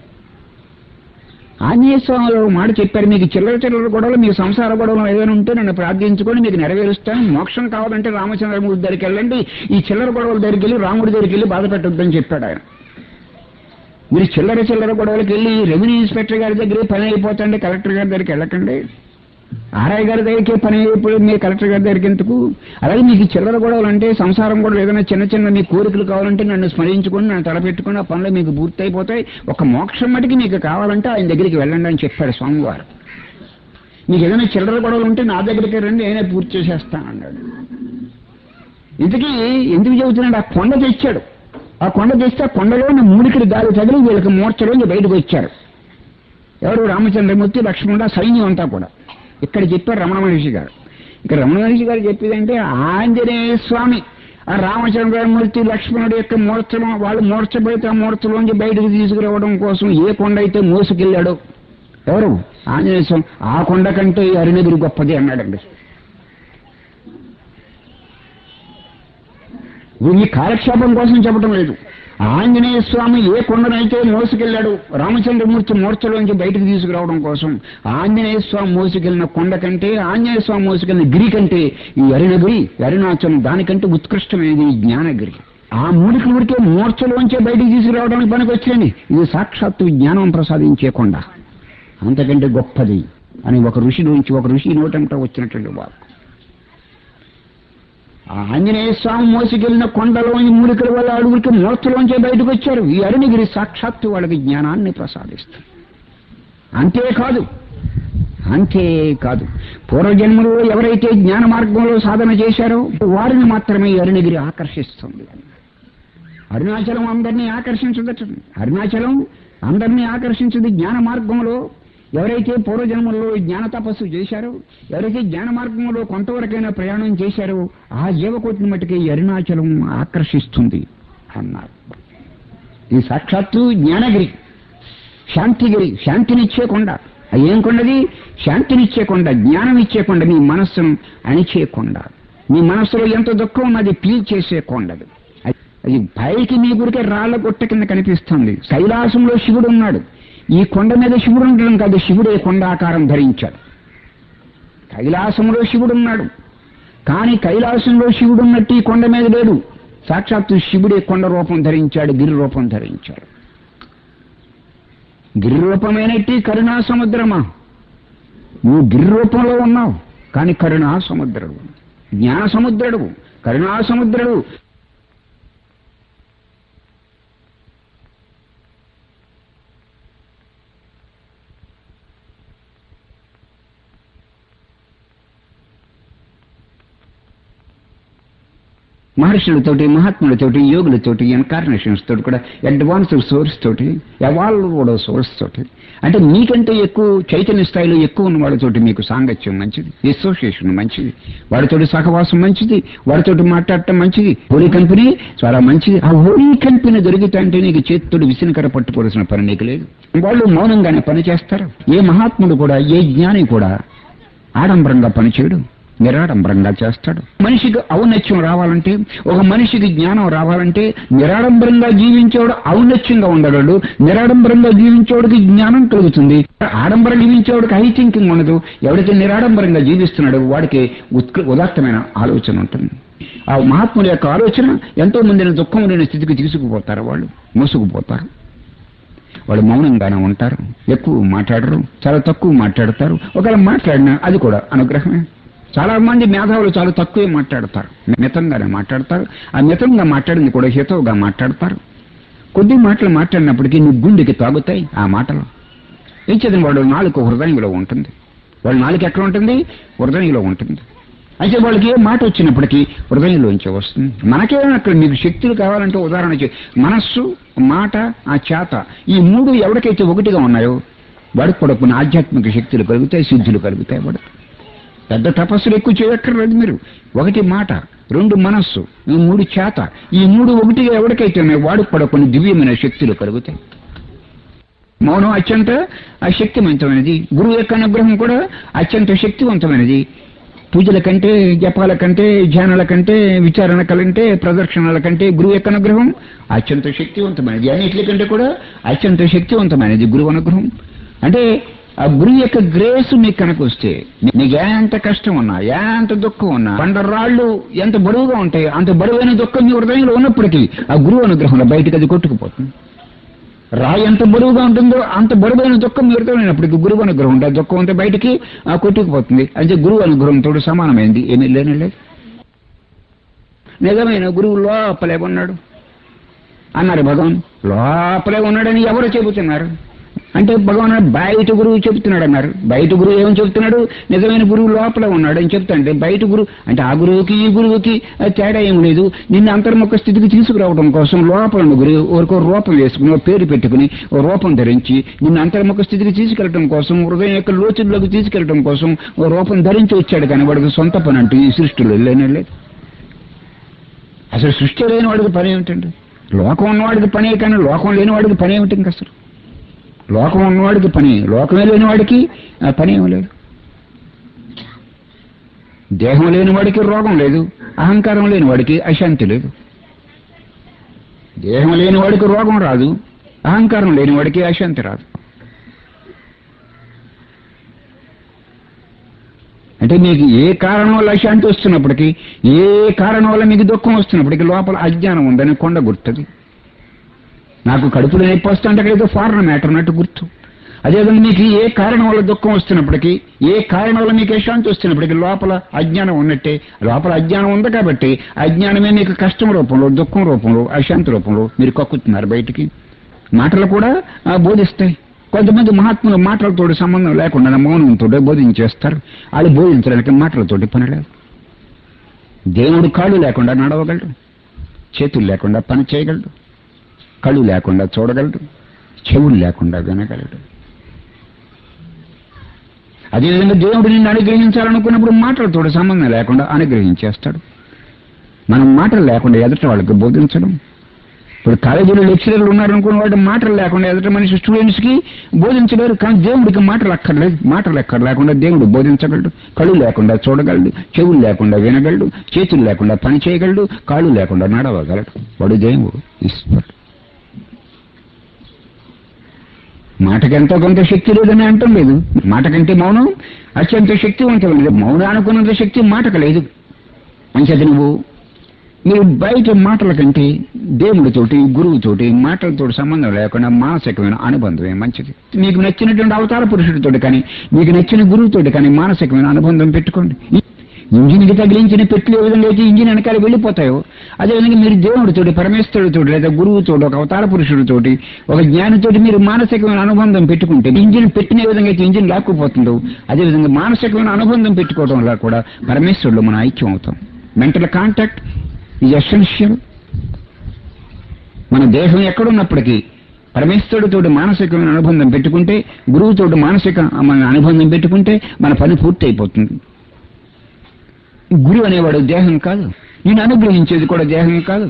ఆంజనేయ స్వామిలో ఒక మాట చెప్పారు మీకు చిల్లర చిల్లర గొడవలు మీ సంసార గొడవలు ఏదైనా ఉంటే నన్ను ప్రార్థించుకొని మీకు నెరవేరుస్తాను మోక్షం కావాలంటే రామచంద్రమూర్తి దగ్గరికి వెళ్ళండి ఈ చిల్లర గొడవల దగ్గరికి వెళ్ళి రాముడి దగ్గరికి వెళ్ళి బాధ పెట్టొద్దని చెప్పాడు ఆయన మీరు చిల్లర చిల్లర గొడవలకు వెళ్ళి రెవెన్యూ ఇన్స్పెక్టర్ గారి దగ్గర పని అయిపోతండి కలెక్టర్ గారి దగ్గరికి వెళ్ళకండి ఆర్ఐ గారి దగ్గరికి పని అయిపోయి మీరు కలెక్టర్ గారి దగ్గరికి ఎందుకు అలాగే మీకు ఈ చిల్లర గొడవలు అంటే సంసారం కూడా ఏదైనా చిన్న చిన్న మీ కోరికలు కావాలంటే నన్ను స్మరించుకొని నన్ను తలపెట్టుకుని ఆ పనులు మీకు పూర్తి అయిపోతాయి ఒక మోక్షం మటుకి మీకు కావాలంటే ఆయన దగ్గరికి వెళ్ళండి అని చెప్పాడు స్వామివారు మీకు ఏదైనా చిల్లర గొడవలు ఉంటే నా దగ్గరికి రండి నేనే పూర్తి చేసేస్తాను అన్నాడు ఇంతకీ ఎందుకు చెబుతున్నాడు ఆ కొండ తెచ్చాడు ఆ కొండ తెస్తే ఆ కొండలో ఉన్న మూడికిడి గాలి తగిలి వీళ్ళకి మూర్చలోంచి బయటకు వచ్చారు ఎవరు రామచంద్రమూర్తి లక్ష్మణుడు ఆ సైన్యం అంతా కూడా ఇక్కడ చెప్పారు రమణ మహర్షి గారు ఇక్కడ రమణ మహర్షి గారు చెప్పేదంటే ఆంజనేయ స్వామి ఆ రామచంద్రమూర్తి లక్ష్మణుడు యొక్క మూర్చలో వాళ్ళు మూర్చబోయితే ఆ మూర్చలోంచి బయటకు తీసుకురావడం కోసం ఏ కొండ అయితే మోసుకెళ్ళాడో ఎవరు ఆంజనేయ స్వామి ఆ కొండ కంటే ఈ అరుణగిరి గొప్పది అన్నాడండి ఇది కాలక్షేపం కోసం చెప్పడం లేదు ఆంజనేయ స్వామి ఏ కొండనైతే మోసుకెళ్లాడు రామచంద్రమూర్తి మూర్చలోంచి బయటకు తీసుకురావడం కోసం ఆంజనేయ స్వామి మోసుకెళ్లిన కొండ కంటే ఆంజనేయ స్వామి మోసుకెళ్లిన గిరి కంటే ఈ అరుణగిరి అరుణాచలం దానికంటే ఉత్కృష్టమైనది ఈ జ్ఞానగిరి ఆ మూడికి ఊరికే మూర్చలోంచే బయటికి తీసుకురావడానికి పనికి వచ్చింది ఇది సాక్షాత్తు జ్ఞానం ప్రసాదించే కొండ అంతకంటే గొప్పది అని ఒక ఋషి నుంచి ఒక ఋషి నోటంట వచ్చినటువంటి వారు ఆ ఆంజనేయ స్వామి మోసుకెళ్లిన కొండలోని మూలికల వల్ల అడుగురికి మూర్చలోంచే బయటకు వచ్చారు ఈ అరుణగిరి సాక్షాత్తు వాళ్ళకి జ్ఞానాన్ని ప్రసాదిస్తుంది అంతేకాదు అంతేకాదు పూర్వజన్మలో ఎవరైతే జ్ఞాన మార్గంలో సాధన చేశారో వారిని మాత్రమే ఈ అరుణగిరి ఆకర్షిస్తుంది అరుణాచలం అందరినీ ఆకర్షించదట అరుణాచలం అందరినీ ఆకర్షించింది జ్ఞాన మార్గంలో ఎవరైతే పూర్వజన్మల్లో జ్ఞాన తపస్సు చేశారో ఎవరైతే జ్ఞాన మార్గంలో కొంతవరకైనా ప్రయాణం చేశారో ఆ జీవకోటిని మట్టుకే ఈ అరుణాచలం ఆకర్షిస్తుంది అన్నారు ఈ సాక్షాత్తు జ్ఞానగిరి శాంతిగిరి శాంతినిచ్చే కొండ అది ఏం కొండది శాంతినిచ్చే కొండ జ్ఞానం ఇచ్చే కొండ మీ మనస్సును అణిచే కొండ మీ మనస్సులో ఎంత దుఃఖం ఉన్నది పీల్ చేసే కొండది అది- అది పైకి మీ గురికే రాళ్ల గుట్ట కింద కనిపిస్తుంది కైలాసంలో శివుడు ఉన్నాడు ఈ కొండ మీద శివుడు ఉండడం కాదు శివుడే కొండ ఆకారం ధరించాడు కైలాసంలో శివుడు ఉన్నాడు కానీ కైలాసంలో శివుడు ఉన్నట్టు ఈ కొండ మీద లేడు సాక్షాత్తు శివుడే కొండ రూపం ధరించాడు గిరి రూపం ధరించాడు గిరి రూపమైనట్టి కరుణా సముద్రమా నువ్వు గిరి రూపంలో ఉన్నావు కానీ కరుణా సముద్రుడు జ్ఞాన సముద్రుడు కరుణా సముద్రుడు మహర్షులతోటి మహాత్ములతోటి యోగులతోటి ఇన్కార్నేషన్స్ తోటి కూడా అడ్వాన్స్డ్ సోర్స్ తోటి ఎవాల్వ్ కూడా సోర్స్ తోటి అంటే మీకంటే ఎక్కువ చైతన్య స్థాయిలో ఎక్కువ ఉన్న వాళ్ళతోటి మీకు సాంగత్యం మంచిది అసోసియేషన్ మంచిది వాడితోటి సహవాసం మంచిది వాడితోటి మాట్లాడటం మంచిది హోలీ కంపెనీ చాలా మంచిది ఆ హోలీ కంపెనీ దొరికితే అంటే నీకు చేతితోటి విసినకర పట్టుకోవాల్సిన పని నీకు లేదు వాళ్ళు మౌనంగానే పని చేస్తారు ఏ మహాత్ముడు కూడా ఏ జ్ఞాని కూడా ఆడంబరంగా పనిచేయడు నిరాడంబరంగా చేస్తాడు మనిషికి ఔన్నత్యం రావాలంటే ఒక మనిషికి జ్ఞానం రావాలంటే నిరాడంబరంగా జీవించేవాడు ఔన్నత్యంగా ఉండగలడు నిరాడంబరంగా జీవించేవాడికి జ్ఞానం కలుగుతుంది ఆడంబరంగా జీవించేవాడికి హై థింకింగ్ ఉండదు ఎవడైతే నిరాడంబరంగా జీవిస్తున్నాడో వాడికి ఉత్క ఉదాత్తమైన ఆలోచన ఉంటుంది ఆ మహాత్ముల యొక్క ఆలోచన ఎంతో మందిని దుఃఖం లేని స్థితికి తీసుకుపోతారు వాళ్ళు మోసుకుపోతారు వాళ్ళు మౌనంగానే ఉంటారు ఎక్కువ మాట్లాడరు చాలా తక్కువ మాట్లాడతారు ఒకవేళ మాట్లాడినా అది కూడా అనుగ్రహమే చాలా మంది మేధావులు చాలా తక్కువే మాట్లాడతారు మితంగానే మాట్లాడతారు ఆ మితంగా మాట్లాడింది కూడా హితవుగా మాట్లాడతారు కొద్ది మాటలు మాట్లాడినప్పటికీ నీ గుండెకి తాగుతాయి ఆ మాటలు ఏం చదివిన వాడు నాలుగు హృదయంలో ఉంటుంది వాళ్ళ నాలుగు ఎక్కడ ఉంటుంది హృదయంలో ఉంటుంది అయితే వాళ్ళకి ఏ మాట వచ్చినప్పటికీ హృదయంలోంచి వస్తుంది మనకే అక్కడ మీకు శక్తులు కావాలంటే ఉదాహరణ చే- మనస్సు మాట ఆ చేత ఈ మూడు ఎవరికైతే ఒకటిగా ఉన్నాయో వాడికి కూడా కొన్ని ఆధ్యాత్మిక శక్తులు కలుగుతాయి సిద్ధులు కలుగుతాయి వాడు పెద్ద తపస్సులు ఎక్కువ చేయక్కర్లేదు మీరు ఒకటి మాట రెండు మనస్సు ఈ మూడు చేత ఈ మూడు ఒకటిగా ఎవరికైతే ఉన్నాయో వాడికి కూడా కొన్ని దివ్యమైన శక్తులు కలుగుతాయి మౌనం అత్యంత శక్తివంతమైనది గురువు యొక్క అనుగ్రహం కూడా అత్యంత శక్తివంతమైనది పూజల కంటే జపాల కంటే ధ్యానాల కంటే విచారణ కంటే ప్రదర్శనల కంటే గురువు యొక్క అనుగ్రహం అత్యంత శక్తివంతమైనది అన్నిటికంటే కూడా అత్యంత శక్తివంతమైనది గురువు అనుగ్రహం అంటే ఆ గురువు యొక్క గ్రేస్ మీకు కనుక వస్తే నీకు ఎంత కష్టం ఉన్నా ఎంత దుఃఖం ఉన్నా పండరాళ్ళు ఎంత బరువుగా ఉంటాయి అంత బరువైన దుఃఖం మీ హృదయంలో ఉన్నప్పటికీ ఆ గురువు అనుగ్రహంలో బయటకు అది కొట్టుకుపోతుంది రాయి ఎంత బరువుగా ఉంటుందో అంత బరువైన దుఃఖం మిగతామైనప్పటికీ గురువు అనుగ్రహం ఉంటుంది దుఃఖం అంతా బయటికి ఆ కొట్టుకుపోతుంది అంటే గురువు అనుగ్రహంతో సమానమైంది ఏమీ లేని లేదు నిజమైన గురువు లోపలే ఉన్నాడు అన్నారు భగవాన్ లోపలే ఉన్నాడని ఎవరు చెబుతున్నారు అంటే భగవాన్ బయట గురువు చెబుతున్నాడు అన్నారు బయట గురువు ఏమని చెబుతున్నాడు నిజమైన గురువు లోపల ఉన్నాడు అని చెప్తాంటే బయట గురువు అంటే ఆ గురువుకి ఈ గురువుకి ఆ తేడా ఏం లేదు నిన్ను అంతర్ముఖ స్థితికి తీసుకురావడం కోసం లోపల ఉన్న గురువు ఒక రూపం వేసుకుని ఒక పేరు పెట్టుకుని ఓ రూపం ధరించి నిన్ను అంతర్ముఖ స్థితికి తీసుకెళ్లడం కోసం హృదయం యొక్క లోతుల్లోకి తీసుకెళ్లడం కోసం ఓ రూపం ధరించి వచ్చాడు కానీ వాడికి సొంత పని అంటూ ఈ సృష్టిలో లేనే లేదు అసలు సృష్టి లేని వాడికి పని ఏమిటండి లోకం ఉన్నవాడికి పనే కానీ లోకం లేని వాడికి పని ఏమిటి ఇంక అసలు లోకం ఉన్నవాడికి పని లోకమే లేని వాడికి ఆ పని ఏమి లేదు దేహం లేని వాడికి రోగం లేదు అహంకారం లేని వాడికి అశాంతి లేదు దేహం లేని వాడికి రోగం రాదు అహంకారం లేని వాడికి అశాంతి రాదు అంటే మీకు ఏ కారణం వల్ల అశాంతి వస్తున్నప్పటికీ ఏ కారణం వల్ల మీకు దుఃఖం వస్తున్నప్పటికీ లోపల అజ్ఞానం ఉందని కొండ గుర్తుంది నాకు కడుపులో నొప్పి వస్తుంటే అక్కడ ఏదో ఫారెన్ మ్యాటర్ అన్నట్టు గుర్తు అదేవిధంగా మీకు ఏ కారణం వల్ల దుఃఖం వస్తున్నప్పటికీ ఏ కారణం వల్ల మీకు అశాంతి వస్తున్నప్పటికీ లోపల అజ్ఞానం ఉన్నట్టే లోపల అజ్ఞానం ఉంది కాబట్టి అజ్ఞానమే మీకు కష్టం రూపంలో దుఃఖం రూపంలో అశాంతి రూపంలో మీరు కక్కుతున్నారు బయటికి మాటలు కూడా ఆ, బోధిస్తాయి కొంతమంది మహాత్ములు మాటలతో సంబంధం లేకుండా మౌనంతో బోధించేస్తారు వాళ్ళు బోధించడానికి మాటలతోటి పని లేదు దేవుడు కాళ్ళు లేకుండా నడవగలడు చేతులు లేకుండా పని చేయగలడు కళ్ళు లేకుండా చూడగలడు చెవులు లేకుండా వినగలడు అదేవిధంగా దేవుడు నిన్ను అనుగ్రహించాలనుకున్నప్పుడు మాటలతో సంబంధం లేకుండా అనుగ్రహించేస్తాడు మనం మాటలు లేకుండా ఎదుట వాళ్ళకి బోధించడం ఇప్పుడు కాలేజీలో లెక్చరర్లు ఉన్నారనుకున్న వాటి మాటలు లేకుండా ఎదుట మనిషి స్టూడెంట్స్ కి బోధించలేరు కానీ దేవుడికి మాటలు అక్కర్లేదు మాటలు ఎక్కడ లేకుండా దేవుడు బోధించగలడు కళ్ళు లేకుండా చూడగలడు చెవులు లేకుండా వినగలడు చేతులు లేకుండా పని చేయగలడు కాళ్ళు లేకుండా నడవగలడు వాడు దేవుడు ఈశ్వరుడు మాటకెంతో కొంత శక్తి లేదని అంటం లేదు మాటకంటే మౌనం అత్యంత శక్తివంతమైనది మౌనం అనుకున్నంత శక్తి మాటకు లేదు అంచేది నువ్వు మీరు బయట మాటల కంటే దేవుడితోటి గురువుతోటి మాటలతో సంబంధం లేకుండా మానసికమైన అనుబంధమే మంచిది మీకు నచ్చినటువంటి అవతార పురుషుడితోటి కానీ మీకు నచ్చిన గురువుతోటి కానీ మానసికమైన అనుబంధం పెట్టుకోండి ఇంజిన్కి తగిలించిన పెట్లు ఏ విధంగా అయితే ఇంజిన్ వెనకాల వెళ్ళిపోతాయో అదేవిధంగా మీరు దేవుడితోటి పరమేశ్వరుడితోటి లేదా గురువుతోటి ఒక అవతార పురుషుడితోటి ఒక జ్ఞానితోటి మీరు మానసికమైన అనుబంధం పెట్టుకుంటే ఇంజిన్ పెట్టిన విధంగా అయితే ఇంజిన్ లాక్కుపోతుందో అదేవిధంగా మానసికమైన అనుబంధం పెట్టుకోవడం వల్ల కూడా పరమేశ్వరుడు మనం ఐక్యం అవుతాం మెంటల్ కాంటాక్ట్ ఇది ఎసెన్షియల్ మన దేహం ఎక్కడున్నప్పటికీ పరమేశ్వరుడితోటి మానసికమైన అనుబంధం పెట్టుకుంటే గురువుతోటి మానసిక మన అనుబంధం పెట్టుకుంటే మన పని పూర్తి అయిపోతుంది గురువు అనేవాడు దేహం కాదు నేను అనుగ్రహించేది కూడా దేహం కాదు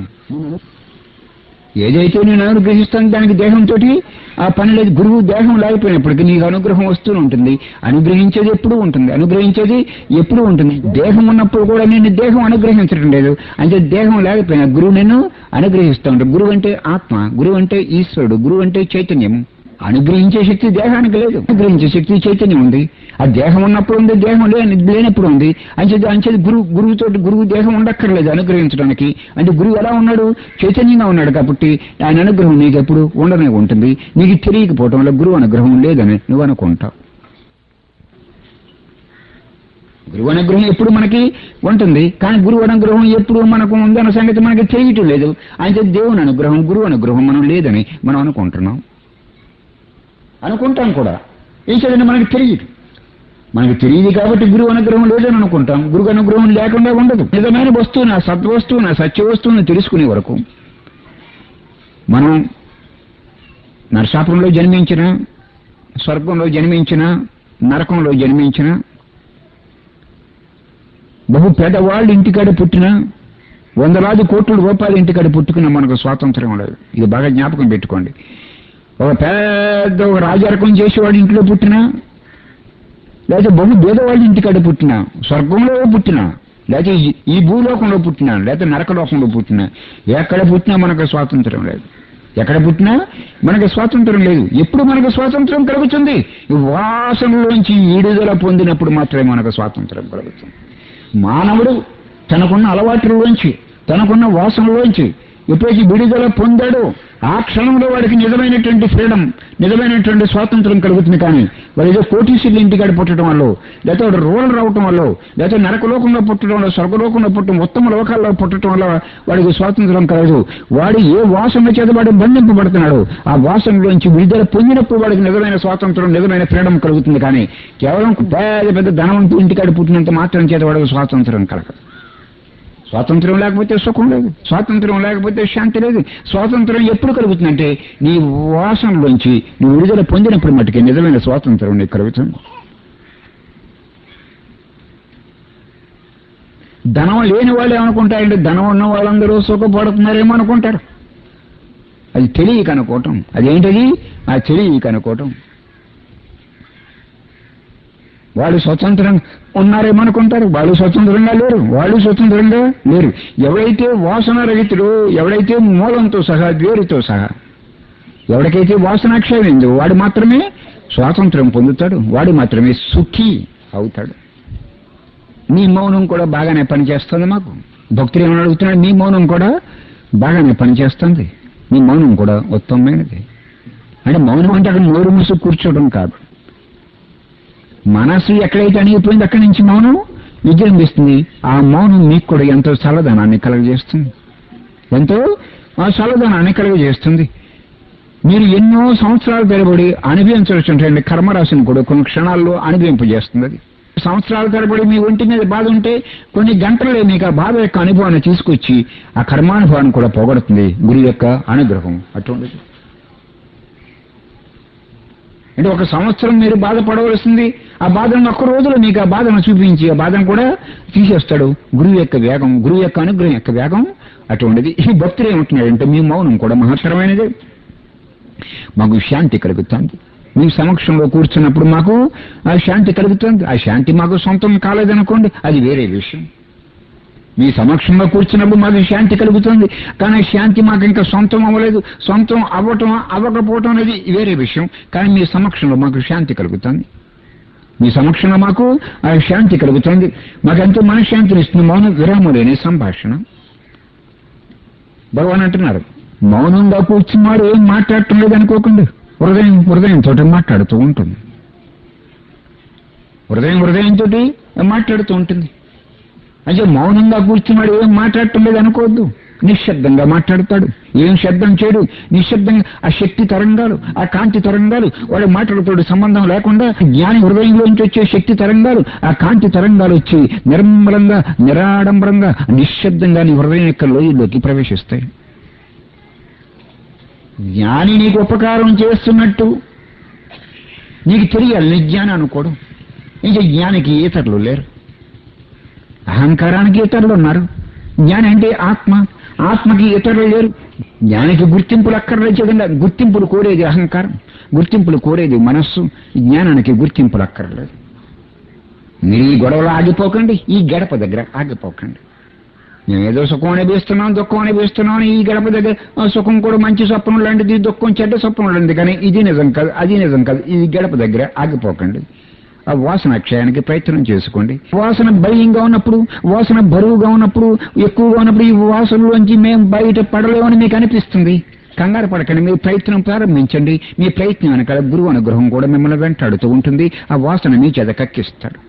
ఏదైతే నేను అనుగ్రహిస్తాను దానికి దేహంతో ఆ పని లేదు గురువు దేహం లేకపోయినప్పటికీ నీకు అనుగ్రహం వస్తూ ఉంటుంది అనుగ్రహించేది ఎప్పుడూ ఉంటుంది అనుగ్రహించేది ఎప్పుడూ ఉంటుంది దేహం ఉన్నప్పుడు కూడా నేను దేహం అనుగ్రహించడం లేదు అంటే దేహం లేకపోయినా గురువు నేను అనుగ్రహిస్తూ ఉంటాడు గురువు అంటే ఆత్మ గురువు అంటే ఈశ్వరుడు గురువు అంటే చైతన్యం అనుగ్రహించే శక్తి దేహానికి లేదు అనుగ్రహించే శక్తి చైతన్యం ఉంది ఆ దేహం ఉన్నప్పుడు ఉంది దేహం లేని లేనప్పుడు ఉంది అంచేది అంచేది గురువు గురువుతో గురువు దేహం ఉండక్కర్లేదు అనుగ్రహించడానికి అంటే గురువు ఎలా ఉన్నాడు చైతన్యంగా ఉన్నాడు కాబట్టి ఆయన అనుగ్రహం నీకు ఎప్పుడు ఉండనే ఉంటుంది నీకు తెలియకపోవటం వల్ల గురువు అనుగ్రహం లేదని నువ్వు అనుకుంటావు గురువు అనుగ్రహం ఎప్పుడు మనకి ఉంటుంది కానీ గురువు అనుగ్రహం ఎప్పుడు మనకు ఉందన్న సంగతి మనకి తెలియటం లేదు అంటే దేవుని అనుగ్రహం గురువు అనుగ్రహం మనం లేదని మనం అనుకుంటున్నాం అనుకుంటాం కూడా ఈ చదివిన మనకు తెలియదు మనకు తెలియదు కాబట్టి గురువు అనుగ్రహం లేదని అనుకుంటాం గురువు అనుగ్రహం లేకుండా ఉండదు నిజమైన వస్తువు నా సద్వస్తువు నా సత్య వస్తువుని తెలుసుకునే వరకు మనం నరసాపురంలో జన్మించిన స్వర్గంలో జన్మించిన నరకంలో జన్మించిన బహు పేదవాళ్ళు ఇంటికాడ పుట్టిన వందలాది కోట్ల రూపాయల ఇంటికాడ పుట్టుకున్న మనకు స్వాతంత్రం లేదు ఇది బాగా జ్ఞాపకం పెట్టుకోండి ఒక పెద్ద ఒక రాజారకం చేసేవాడు ఇంట్లో పుట్టినా లేకపోతే బహు భేదవాళ్ళ ఇంటికాడ పుట్టినా స్వర్గంలో పుట్టినా లేకపోతే ఈ- ఈ భూలోకంలో పుట్టినా లేకపోతే నరకలోకంలో పుట్టినా ఎక్కడ పుట్టినా మనకు స్వాతంత్రం లేదు ఎక్కడ పుట్టినా మనకు స్వాతంత్రం లేదు ఎప్పుడు మనకు స్వాతంత్రం కలుగుతుంది వాసనలోంచి విడుదల పొందినప్పుడు మాత్రమే మనకు స్వాతంత్రం కలుగుతుంది మానవుడు తనకున్న అలవాట్లలోంచి తనకున్న వాసనలోంచి ఎప్పుడైతే విడుదల పొందాడో ఆ క్షణంలో వాడికి నిజమైనటువంటి ఫ్రీడమ్ నిజమైనటువంటి స్వాతంత్రం కలుగుతుంది కానీ వాడు ఏదో కోటీసులు ఇంటికాడ పుట్టడం వల్ల లేకపోతే వాడు రూరల్ రావటం వల్ల లేకపోతే నరకలోకంలో పుట్టడం వల్ల స్వర్గలోకంలో పుట్టడం ఉత్తమ లోకాల్లో పుట్టడం వల్ల వాడికి స్వాతంత్రం కలగదు వాడు ఏ వాసన చేత వాడు బంధింపబడుతున్నాడు ఆ వాసనలోంచి విడుదల పొందినప్పుడు వాడికి నిజమైన స్వాతంత్రం నిజమైన ఫ్రీడమ్ కలుగుతుంది కానీ కేవలం పెద్ద పెద్ద ధనవంతు ఇంటికాడ పుట్టినంత మాత్రం చేత వాడికి స్వాతంత్రం కలగదు స్వాతంత్రం లేకపోతే సుఖం లేదు స్వాతంత్రం లేకపోతే శాంతి లేదు స్వాతంత్రం ఎప్పుడు కలుగుతుందంటే నీ వాసనలోంచి నువ్వు విడుదల పొందినప్పుడు మట్టుకే నిజమైన స్వాతంత్రం నీకు కలుగుతుంది ధనం లేని వాళ్ళు ఏమనుకుంటారంటే ధనం ఉన్న వాళ్ళందరూ సుఖపడుతున్నారేమో అనుకుంటారు అది తెలియక అనుకోవటం అదేంటది ఆ తెలియక అనుకోవటం వాళ్ళు స్వతంత్రం ఉన్నారేమనుకుంటారు వాళ్ళు స్వతంత్రంగా లేరు వాళ్ళు స్వతంత్రంగా లేరు ఎవడైతే వాసన రహితుడో ఎవడైతే మూలంతో సహా వేరుతో సహా ఎవరికైతే వాసనాక్షయమైందో వాడు మాత్రమే స్వాతంత్రం పొందుతాడు వాడు మాత్రమే సుఖీ అవుతాడు మీ మౌనం కూడా బాగానే పనిచేస్తుంది మాకు భక్తులు ఏమని అడుగుతున్నాడు మీ మౌనం కూడా బాగానే పనిచేస్తుంది మీ మౌనం కూడా ఉత్తమమైనది అంటే మౌనం అంటే అక్కడ నోరు మూసి కూర్చోవడం కాదు మనసు ఎక్కడైతే అణిగిపోయింది అక్కడి నుంచి మౌనం విజృంభిస్తుంది ఆ మౌనం మీకు కూడా ఎంతో చల్లదనాన్ని కలుగజేస్తుంది ఎంతో ఆ చల్లదనాన్ని కలుగజేస్తుంది మీరు ఎన్నో సంవత్సరాలు తరబడి అనుభవించవలసినటువంటి కర్మరాశిని కూడా కొన్ని క్షణాల్లో అనుభవింపజేస్తుంది అది సంవత్సరాల తరబడి మీ ఒంటి మీద బాధ ఉంటే కొన్ని గంటలే మీకు ఆ బాధ యొక్క అనుభవాన్ని తీసుకొచ్చి ఆ కర్మానుభవాన్ని కూడా పోగొడుతుంది గురి యొక్క అనుగ్రహం అటువంటిది అంటే ఒక సంవత్సరం మీరు బాధపడవలసింది ఆ బాధను ఒక్క రోజులో మీకు ఆ బాధను చూపించి ఆ బాధను కూడా తీసేస్తాడు గురువు యొక్క వేగం గురువు యొక్క అనుగ్రహం యొక్క వేగం అటువంటిది ఈ భక్తులు ఏమంటున్నాడంటే మీ మౌనం కూడా మహత్తరమైనదే మాకు శాంతి కలుగుతుంది మీ సమక్షంలో కూర్చున్నప్పుడు మాకు ఆ శాంతి కలుగుతుంది ఆ శాంతి మాకు సొంతం కాలేదనుకోండి అది వేరే విషయం మీ సమక్షంలో కూర్చున్నప్పుడు మాకు శాంతి కలుగుతుంది కానీ శాంతి మాకు ఇంకా సొంతం అవ్వలేదు సొంతం అవ్వటం అవ్వకపోవటం అనేది వేరే విషయం కానీ మీ సమక్షంలో మాకు శాంతి కలుగుతుంది మీ సమక్షంలో మాకు ఆ శాంతి కలుగుతుంది మాకెంతో మనశ్శాంతిని ఇస్తుంది మౌన విరామం లేని సంభాషణ భగవాన్ అంటున్నారు మౌనంగా కూర్చున్నాడు ఏం మాట్లాడటం లేదు అనుకోకండి హృదయం హృదయంతో మాట్లాడుతూ ఉంటుంది హృదయం హృదయంతో మాట్లాడుతూ ఉంటుంది అంటే మౌనంగా కూర్చున్నాడు ఏం మాట్లాడటం లేదు అనుకోవద్దు నిశ్శబ్దంగా మాట్లాడతాడు ఏం శబ్దం చేయడు నిశ్శబ్దంగా ఆ శక్తి తరంగాలు ఆ కాంతి తరంగాలు వాడు మాట్లాడుతాడు సంబంధం లేకుండా జ్ఞాని హృదయంలోంచి వచ్చే శక్తి తరంగాలు ఆ కాంతి తరంగాలు వచ్చి నిర్మలంగా నిరాడంబరంగా నిశ్శబ్దంగా నీ హృదయం యొక్క లోయలోకి ప్రవేశిస్తాయి జ్ఞాని నీకు ఉపకారం చేస్తున్నట్టు నీకు తెలియాలి నీ జ్ఞానం అనుకోవడం ఇంకా జ్ఞానికి ఇతరులు లేరు అహంకారానికి ఇతరులు ఉన్నారు జ్ఞాని అంటే ఆత్మ ఆత్మకి ఇతరులు లేరు జ్ఞానికి గుర్తింపులు అక్కర్లేకుండా గుర్తింపులు కోరేది అహంకారం గుర్తింపులు కోరేది మనస్సు జ్ఞానానికి గుర్తింపులు అక్కర్లేదు మీరు ఈ గొడవలో ఆగిపోకండి ఈ గడప దగ్గర ఆగిపోకండి మేము ఏదో సుఖం అనిపిస్తున్నాం దుఃఖం అనిపిస్తున్నాం అని ఈ గడప దగ్గర ఆ సుఖం కూడా మంచి స్వప్నం లాంటిది దుఃఖం చెడ్డ స్వప్నం లాంటిది కానీ ఇది నిజం కాదు అది నిజం కాదు ఈ గడప దగ్గర ఆగిపోకండి ఆ వాసన క్షయానికి ప్రయత్నం చేసుకోండి వాసన భయంగా ఉన్నప్పుడు వాసన బరువుగా ఉన్నప్పుడు ఎక్కువగా ఉన్నప్పుడు ఈ వాసనలోంచి మేము బయట పడలేమని మీకు అనిపిస్తుంది కంగారు పడకండి మీ ప్రయత్నం ప్రారంభించండి మీ ప్రయత్నం వెనకాల గురువు అనుగ్రహం కూడా మిమ్మల్ని వెంటాడుతూ ఉంటుంది ఆ వాసన మీ చేత కక్కిస్తాడు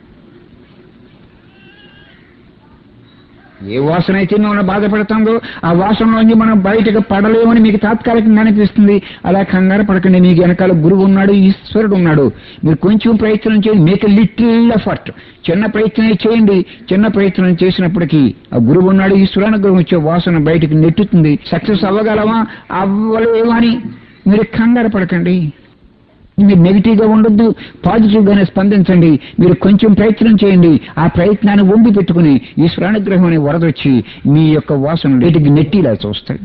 ఏ వాసన అయితే మిమ్మల్ని బాధపడుతుందో ఆ వాసనలోంచి మనం బయటకు పడలేమని మీకు తాత్కాలికంగా అనిపిస్తుంది అలా కంగారు పడకండి మీకు వెనకాల గురువు ఉన్నాడు ఈశ్వరుడు ఉన్నాడు మీరు కొంచెం ప్రయత్నం చేయండి మేక్ లిటిల్ ఎఫర్ట్ చిన్న ప్రయత్నం చేయండి చిన్న ప్రయత్నం చేసినప్పటికీ ఆ గురువు ఉన్నాడు ఈశ్వరానుగ్రహం వచ్చే వాసన బయటకు నెట్టుతుంది సక్సెస్ అవ్వగలమా అవ్వలేమా అని మీరు కంగారు పడకండి మీరు నెగిటివ్ గా ఉండొద్దు పాజిటివ్ గానే స్పందించండి మీరు కొంచెం ప్రయత్నం చేయండి ఆ ప్రయత్నాన్ని వండి పెట్టుకుని ఈశ్వరానుగ్రహం అనే వరదొచ్చి మీ యొక్క వాసన వీటికి నెట్టిలా చూస్తాయి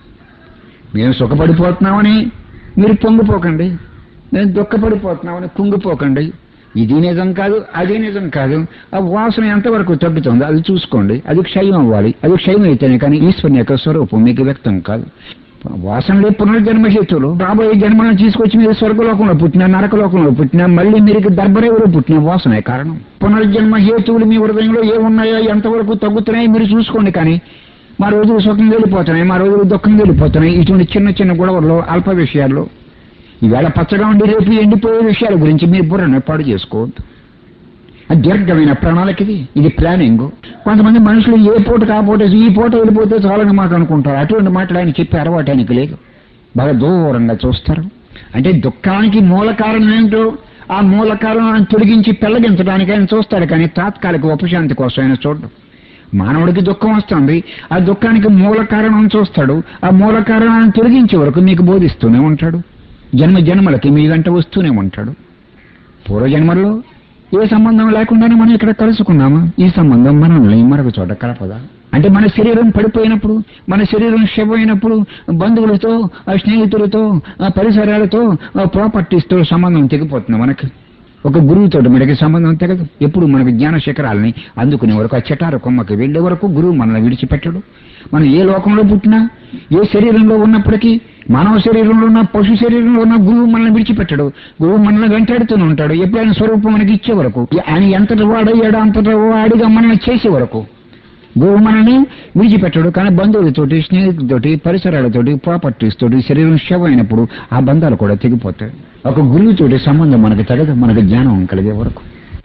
మేము సుఖపడిపోతున్నామని మీరు పొంగిపోకండి మేము దుఃఖపడిపోతున్నామని కుంగిపోకండి ఇది నిజం కాదు అదే నిజం కాదు ఆ వాసన ఎంతవరకు తగ్గుతుందో అది చూసుకోండి అది క్షయం అవ్వాలి అది క్షయం అయితేనే కానీ ఈశ్వరుని యొక్క స్వరూపం మీకు వ్యక్తం కాదు వాసనలే పునర్జన్మ హేతువులు రాబోయే జన్మలను తీసుకొచ్చి మీరు స్వర్గలోకంలో పుట్టినా నరకలోకంలో పుట్టినా మళ్ళీ మీరు దర్భరేవులో పుట్టిన వాసనే కారణం పునర్జన్మ హేతువులు మీ హృదయంలో ఏమున్నాయో ఎంతవరకు తగ్గుతున్నాయో మీరు చూసుకోండి కానీ మా రోజులు సుఖం వెళ్ళిపోతున్నాయి మా రోజులు దుఃఖం వెళ్ళిపోతున్నాయి ఇటువంటి చిన్న చిన్న గొడవల్లో అల్ప విషయాల్లో ఈవేళ పచ్చగా ఉండి రేపు ఎండిపోయే విషయాల గురించి మీరు బుర్రను పాడు చేసుకోవద్దు అది దీర్ఘమైన ప్రణాళిక ఇది ఇది ప్లానింగ్ కొంతమంది మనుషులు ఏ పూట కాపోతే ఈ పూట వెళ్ళిపోతే చాలని మాట అనుకుంటారు అటువంటి మాటలు ఆయన చెప్పే అలవాటు ఆయనకి లేదు బాగా దూరంగా చూస్తారు అంటే దుఃఖానికి మూల కారణం ఏంటో ఆ మూల కారణాన్ని తొలగించి పెళ్లగించడానికి ఆయన చూస్తాడు కానీ తాత్కాలిక ఉపశాంతి కోసం ఆయన చూడడం మానవుడికి దుఃఖం వస్తుంది ఆ దుఃఖానికి మూల కారణం చూస్తాడు ఆ మూల కారణాన్ని తొలగించే వరకు మీకు బోధిస్తూనే ఉంటాడు జన్మ జన్మలకి మీ వెంట వస్తూనే ఉంటాడు పూర్వజన్మల్లో ఏ సంబంధం లేకుండానే మనం ఇక్కడ కలుసుకున్నామా ఈ సంబంధం మనల్ని మరొక చోట కలపదా అంటే మన శరీరం పడిపోయినప్పుడు మన శరీరం శవమైనప్పుడు బంధువులతో ఆ స్నేహితులతో ఆ పరిసరాలతో ఆ ప్రాపర్టీస్తో సంబంధం తెగిపోతుంది మనకి ఒక గురువుతో మనకి సంబంధం తెగదు ఎప్పుడు మనకి జ్ఞాన శిఖరాలని అందుకునే వరకు ఆ చెటారు కొమ్మకి వెళ్లే వరకు గురువు మనల్ని విడిచిపెట్టడు మనం ఏ లోకంలో పుట్టినా ఏ శరీరంలో ఉన్నప్పటికీ మానవ శరీరంలో ఉన్న పశు శరీరంలో ఉన్న గురువు మనల్ని విడిచిపెట్టడు గురువు మనల్ని వెంటాడుతూనే ఉంటాడు ఎప్పుడైనా స్వరూపం మనకి ఇచ్చే వరకు ఆయన ఎంతటి వాడయ్యాడో అంతటి వాడిగా మనల్ని చేసే వరకు గురువు మనల్ని విడిచిపెట్టడు కానీ బంధువులతోటి స్నేహితులతోటి పరిసరాలతోటి ప్రాపర్టీస్ తోటి శరీరం శవ అయినప్పుడు ఆ బంధాలు కూడా తెగిపోతాయి ఒక గురువుతోటి సంబంధం మనకి తగదు మనకు జ్ఞానం కలిగే వరకు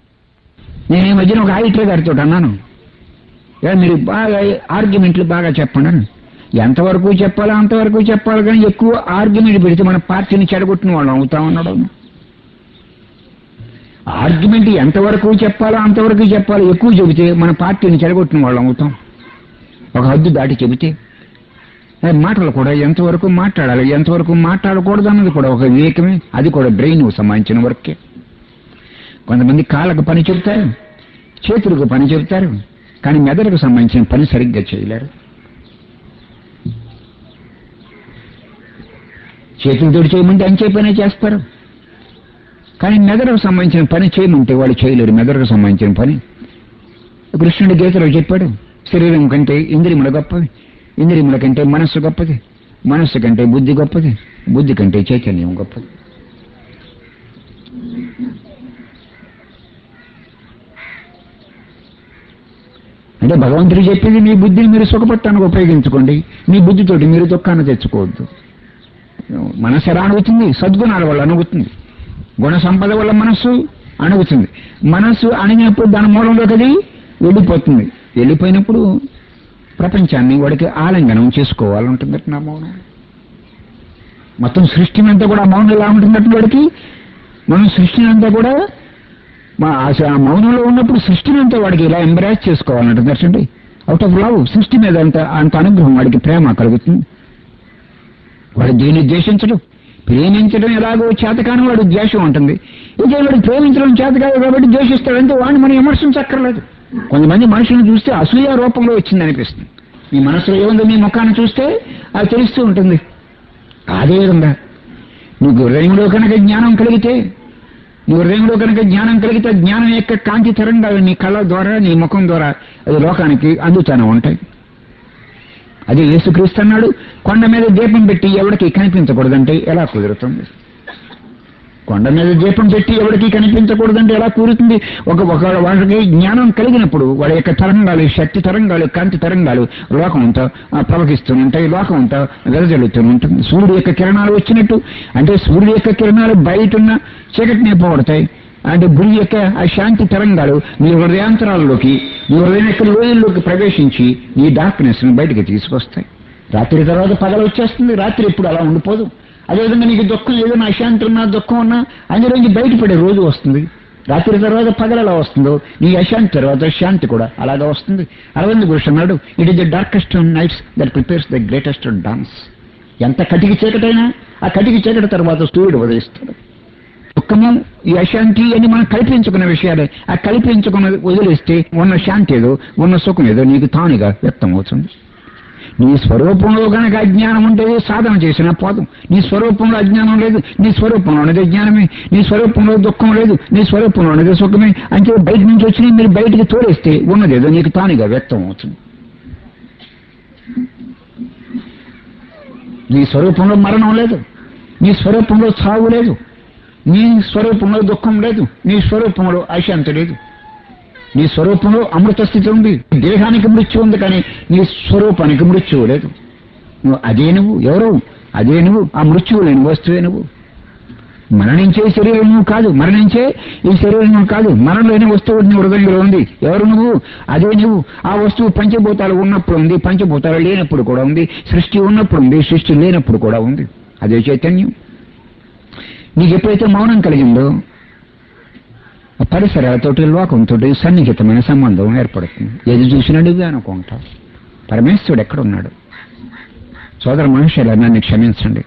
నేను ఈ మధ్యన ఒక ఆడిటర్ గారితో అన్నాను "ఏ, మీరు బాగా ఆర్గ్యుమెంట్లు బాగా చెప్పండి అని ఎంతవరకు చెప్పాలో అంతవరకు చెప్పాలి కానీ ఎక్కువ ఆర్గ్యుమెంట్ పెడితే మన పార్టీని చెడగొట్టిన వాళ్ళం అవుతామన్నాడు ఆర్గ్యుమెంట్ ఎంతవరకు చెప్పాలో అంతవరకు చెప్పాలి ఎక్కువ చెబితే మన పార్టీని చెడగొట్టిన వాళ్ళం అవుతాం ఒక హద్దు దాటి చెబితే ఏ, మాటలు కూడా ఎంతవరకు మాట్లాడాలి ఎంతవరకు మాట్లాడకూడదు అన్నది కూడా ఒక వివేకమే అది కూడా బ్రెయిన్ సంబంధించిన వర్కే కొంతమంది కాళ్ళకు పని చెబుతారు చేతులకు పని చెబుతారు కానీ మెదడుకు సంబంధించిన పని సరిగ్గా చేయలేరు చేతులతో చేయమంటే అంచే పనే చేస్తారు కానీ మెదడుకు సంబంధించిన పని చేయమంటే వాళ్ళు చేయలేరు మెదడుకు సంబంధించిన పని కృష్ణుడి గీతలో చెప్పాడు శరీరం కంటే ఇంద్రియముల గొప్పది ఇంద్రియముల కంటే మనస్సు గొప్పది మనస్సు కంటే బుద్ధి గొప్పది బుద్ధి కంటే చైతన్యం గొప్పది అంటే భగవంతుడు చెప్పేది మీ బుద్ధిని మీరు సుఖపడటానికి ఉపయోగించుకోండి మీ బుద్ధితోటి మీరు దుఃఖాన్ని తెచ్చుకోవద్దు మనసు ఎలా అణుగుతుంది సద్గుణాల వల్ల అణుగుతుంది గుణ సంపద వల్ల మనస్సు అణుగుతుంది మనస్సు అణిగినప్పుడు దాని మూలంలోకి అది వెళ్ళిపోతుంది వెళ్ళిపోయినప్పుడు ప్రపంచాన్ని వాడికి ఆలింగనం చేసుకోవాలంటుంది నా మౌనం మొత్తం సృష్టిని అంతా కూడా మౌనం ఎలా ఉంటుందంటే వాడికి మనం సృష్టిని అంతా కూడా మా ఆ- ఆ మౌనంలో ఉన్నప్పుడు సృష్టిని అంతా వాడికి ఇలా ఎంబ్రాస్ చేసుకోవాలంటుంది అంటే అవుట్ ఆఫ్ లవ్ సృష్టి మీద అంత అంత అనుగ్రహం వాడికి ప్రేమ కలుగుతుంది వాడు దేన్ని ద్వేషించడు ప్రేమించడం ఎలాగో చేతకాని వాడు ద్వేషం ఉంటుంది ఇదే వాడు ప్రేమించడం చేత కాదు కాబట్టి ద్వేషిస్తాడంటే వాడిని మనం విమర్శించక్కర్లేదు కొంతమంది మనుషులను చూస్తే అసూయ రూపంలో వచ్చింది అనిపిస్తుంది మీ మనసులో ఏముందో మీ ముఖాన్ని చూస్తే అది తెలుస్తూ ఉంటుంది అదే విధంగా నీకు హృదయంలో కనుక జ్ఞానం కలిగితే నీ హృదయంలో కనుక జ్ఞానం కలిగితే జ్ఞానం యొక్క కాంతి తరంగాలు నీ కళ్ళ ద్వారా నీ ముఖం ద్వారా అది లోకానికి అందుతానే ఉంటాయి అదే యేసుక్రీస్తు అన్నాడు కొండ మీద దీపం పెట్టి ఎవరికి కనిపించకూడదంటే ఎలా కుదురుతుంది కొండ మీద దీపం పెట్టి ఎవరికి కనిపించకూడదంటే ఎలా కూరుతుంది ఒక ఒక వాడికి జ్ఞానం కలిగినప్పుడు వాడి యొక్క తరంగాలు శక్తి తరంగాలు కాంతి తరంగాలు లోకం అంతా ఆ, ప్రవహిస్తూనే ఉంటాయి లోకం అంతా వెదజల్లుతూ ఉంటుంది సూర్యుడు యొక్క కిరణాలు వచ్చినట్టు అంటే సూర్యుడు యొక్క కిరణాలు బయట ఉన్న చీకటిని పోగొడతాయి అంటే గురి యొక్క ఆ శాంతి తరంగాలు నీ హృదయాంతరాల్లోకి నీ హృదయం యొక్క లోయల్లోకి ప్రవేశించి నీ డార్క్నెస్ ని బయటికి తీసుకొస్తాయి రాత్రి తర్వాత పగలు వచ్చేస్తుంది రాత్రి ఎప్పుడు అలా ఉండిపోదు అదేవిధంగా నీకు దుఃఖం ఏదైనా అశాంతి ఉన్నా దుఃఖం ఉన్నా అందులోంచి బయటపడే రోజు వస్తుంది రాత్రి తర్వాత పగలు ఎలా వస్తుందో నీ అశాంతి తర్వాత శాంతి కూడా అలాగా వస్తుంది అరవింద్ ఘోష్ అన్నాడు it is the darkest nights that prepares the greatest dawns ఎంత కటికి చీకటైనా ఆ కటికి చీకటి తర్వాత సూర్యుడు ఉదయిస్తాడు దుఃఖము ఈ అశాంతి అని మనం కల్పించుకున్న విషయాలే ఆ కల్పించుకున్న వదిలేస్తే ఉన్న శాంతి ఏదో ఉన్న సుఖం ఏదో నీకు తానుగా వ్యక్తం అవుతుంది నీ స్వరూపంలో గనక అజ్ఞానం ఉంటే సాధన చేసినా పోదు నీ స్వరూపంలో అజ్ఞానం లేదు నీ స్వరూపంలో ఉన్నది జ్ఞానమే నీ స్వరూపంలో దుఃఖం లేదు నీ స్వరూపంలో ఉన్నది సుఖమే అంటే బయట నుంచి వచ్చి మీరు బయటికి తోడేస్తే ఉన్నదేదో నీకు తానుగా వ్యక్తం అవుతుంది నీ స్వరూపంలో మరణం లేదు నీ స్వరూపంలో చావు లేదు నీ స్వరూపంలో దుఃఖం లేదు నీ స్వరూపంలో అశాంతి లేదు నీ స్వరూపంలో అమృత స్థితి ఉంది దేహానికి మృత్యు ఉంది కానీ నీ స్వరూపానికి మృత్యువు లేదు నువ్వు అదే నువ్వు ఎవరు అదే నువ్వు ఆ మృత్యువు లేని వస్తువే నువ్వు మరణించే శరీరం నువ్వు కాదు మరణించే ఈ శరీరం నువ్వు కాదు మరణం లేని వస్తువు నీ హృదయంలో ఉంది ఎవరు నువ్వు అదే నువ్వు ఆ వస్తువు పంచభూతాలు ఉన్నప్పుడు ఉంది పంచభూతాలు లేనప్పుడు కూడా ఉంది సృష్టి ఉన్నప్పుడు ఉంది సృష్టి లేనప్పుడు కూడా ఉంది అదే చైతన్యం నీకు ఎప్పుడైతే మౌనం కలిగిందో ఆ పరిసరాలతోటి లోకంతో సన్నిహితమైన సంబంధం ఏర్పడుతుంది ఏది చూసినా నువ్వే అనుకుంటావు పరమేశ్వరుడు ఎక్కడున్నాడు సోదర మనుషుల నన్ను క్షమించండి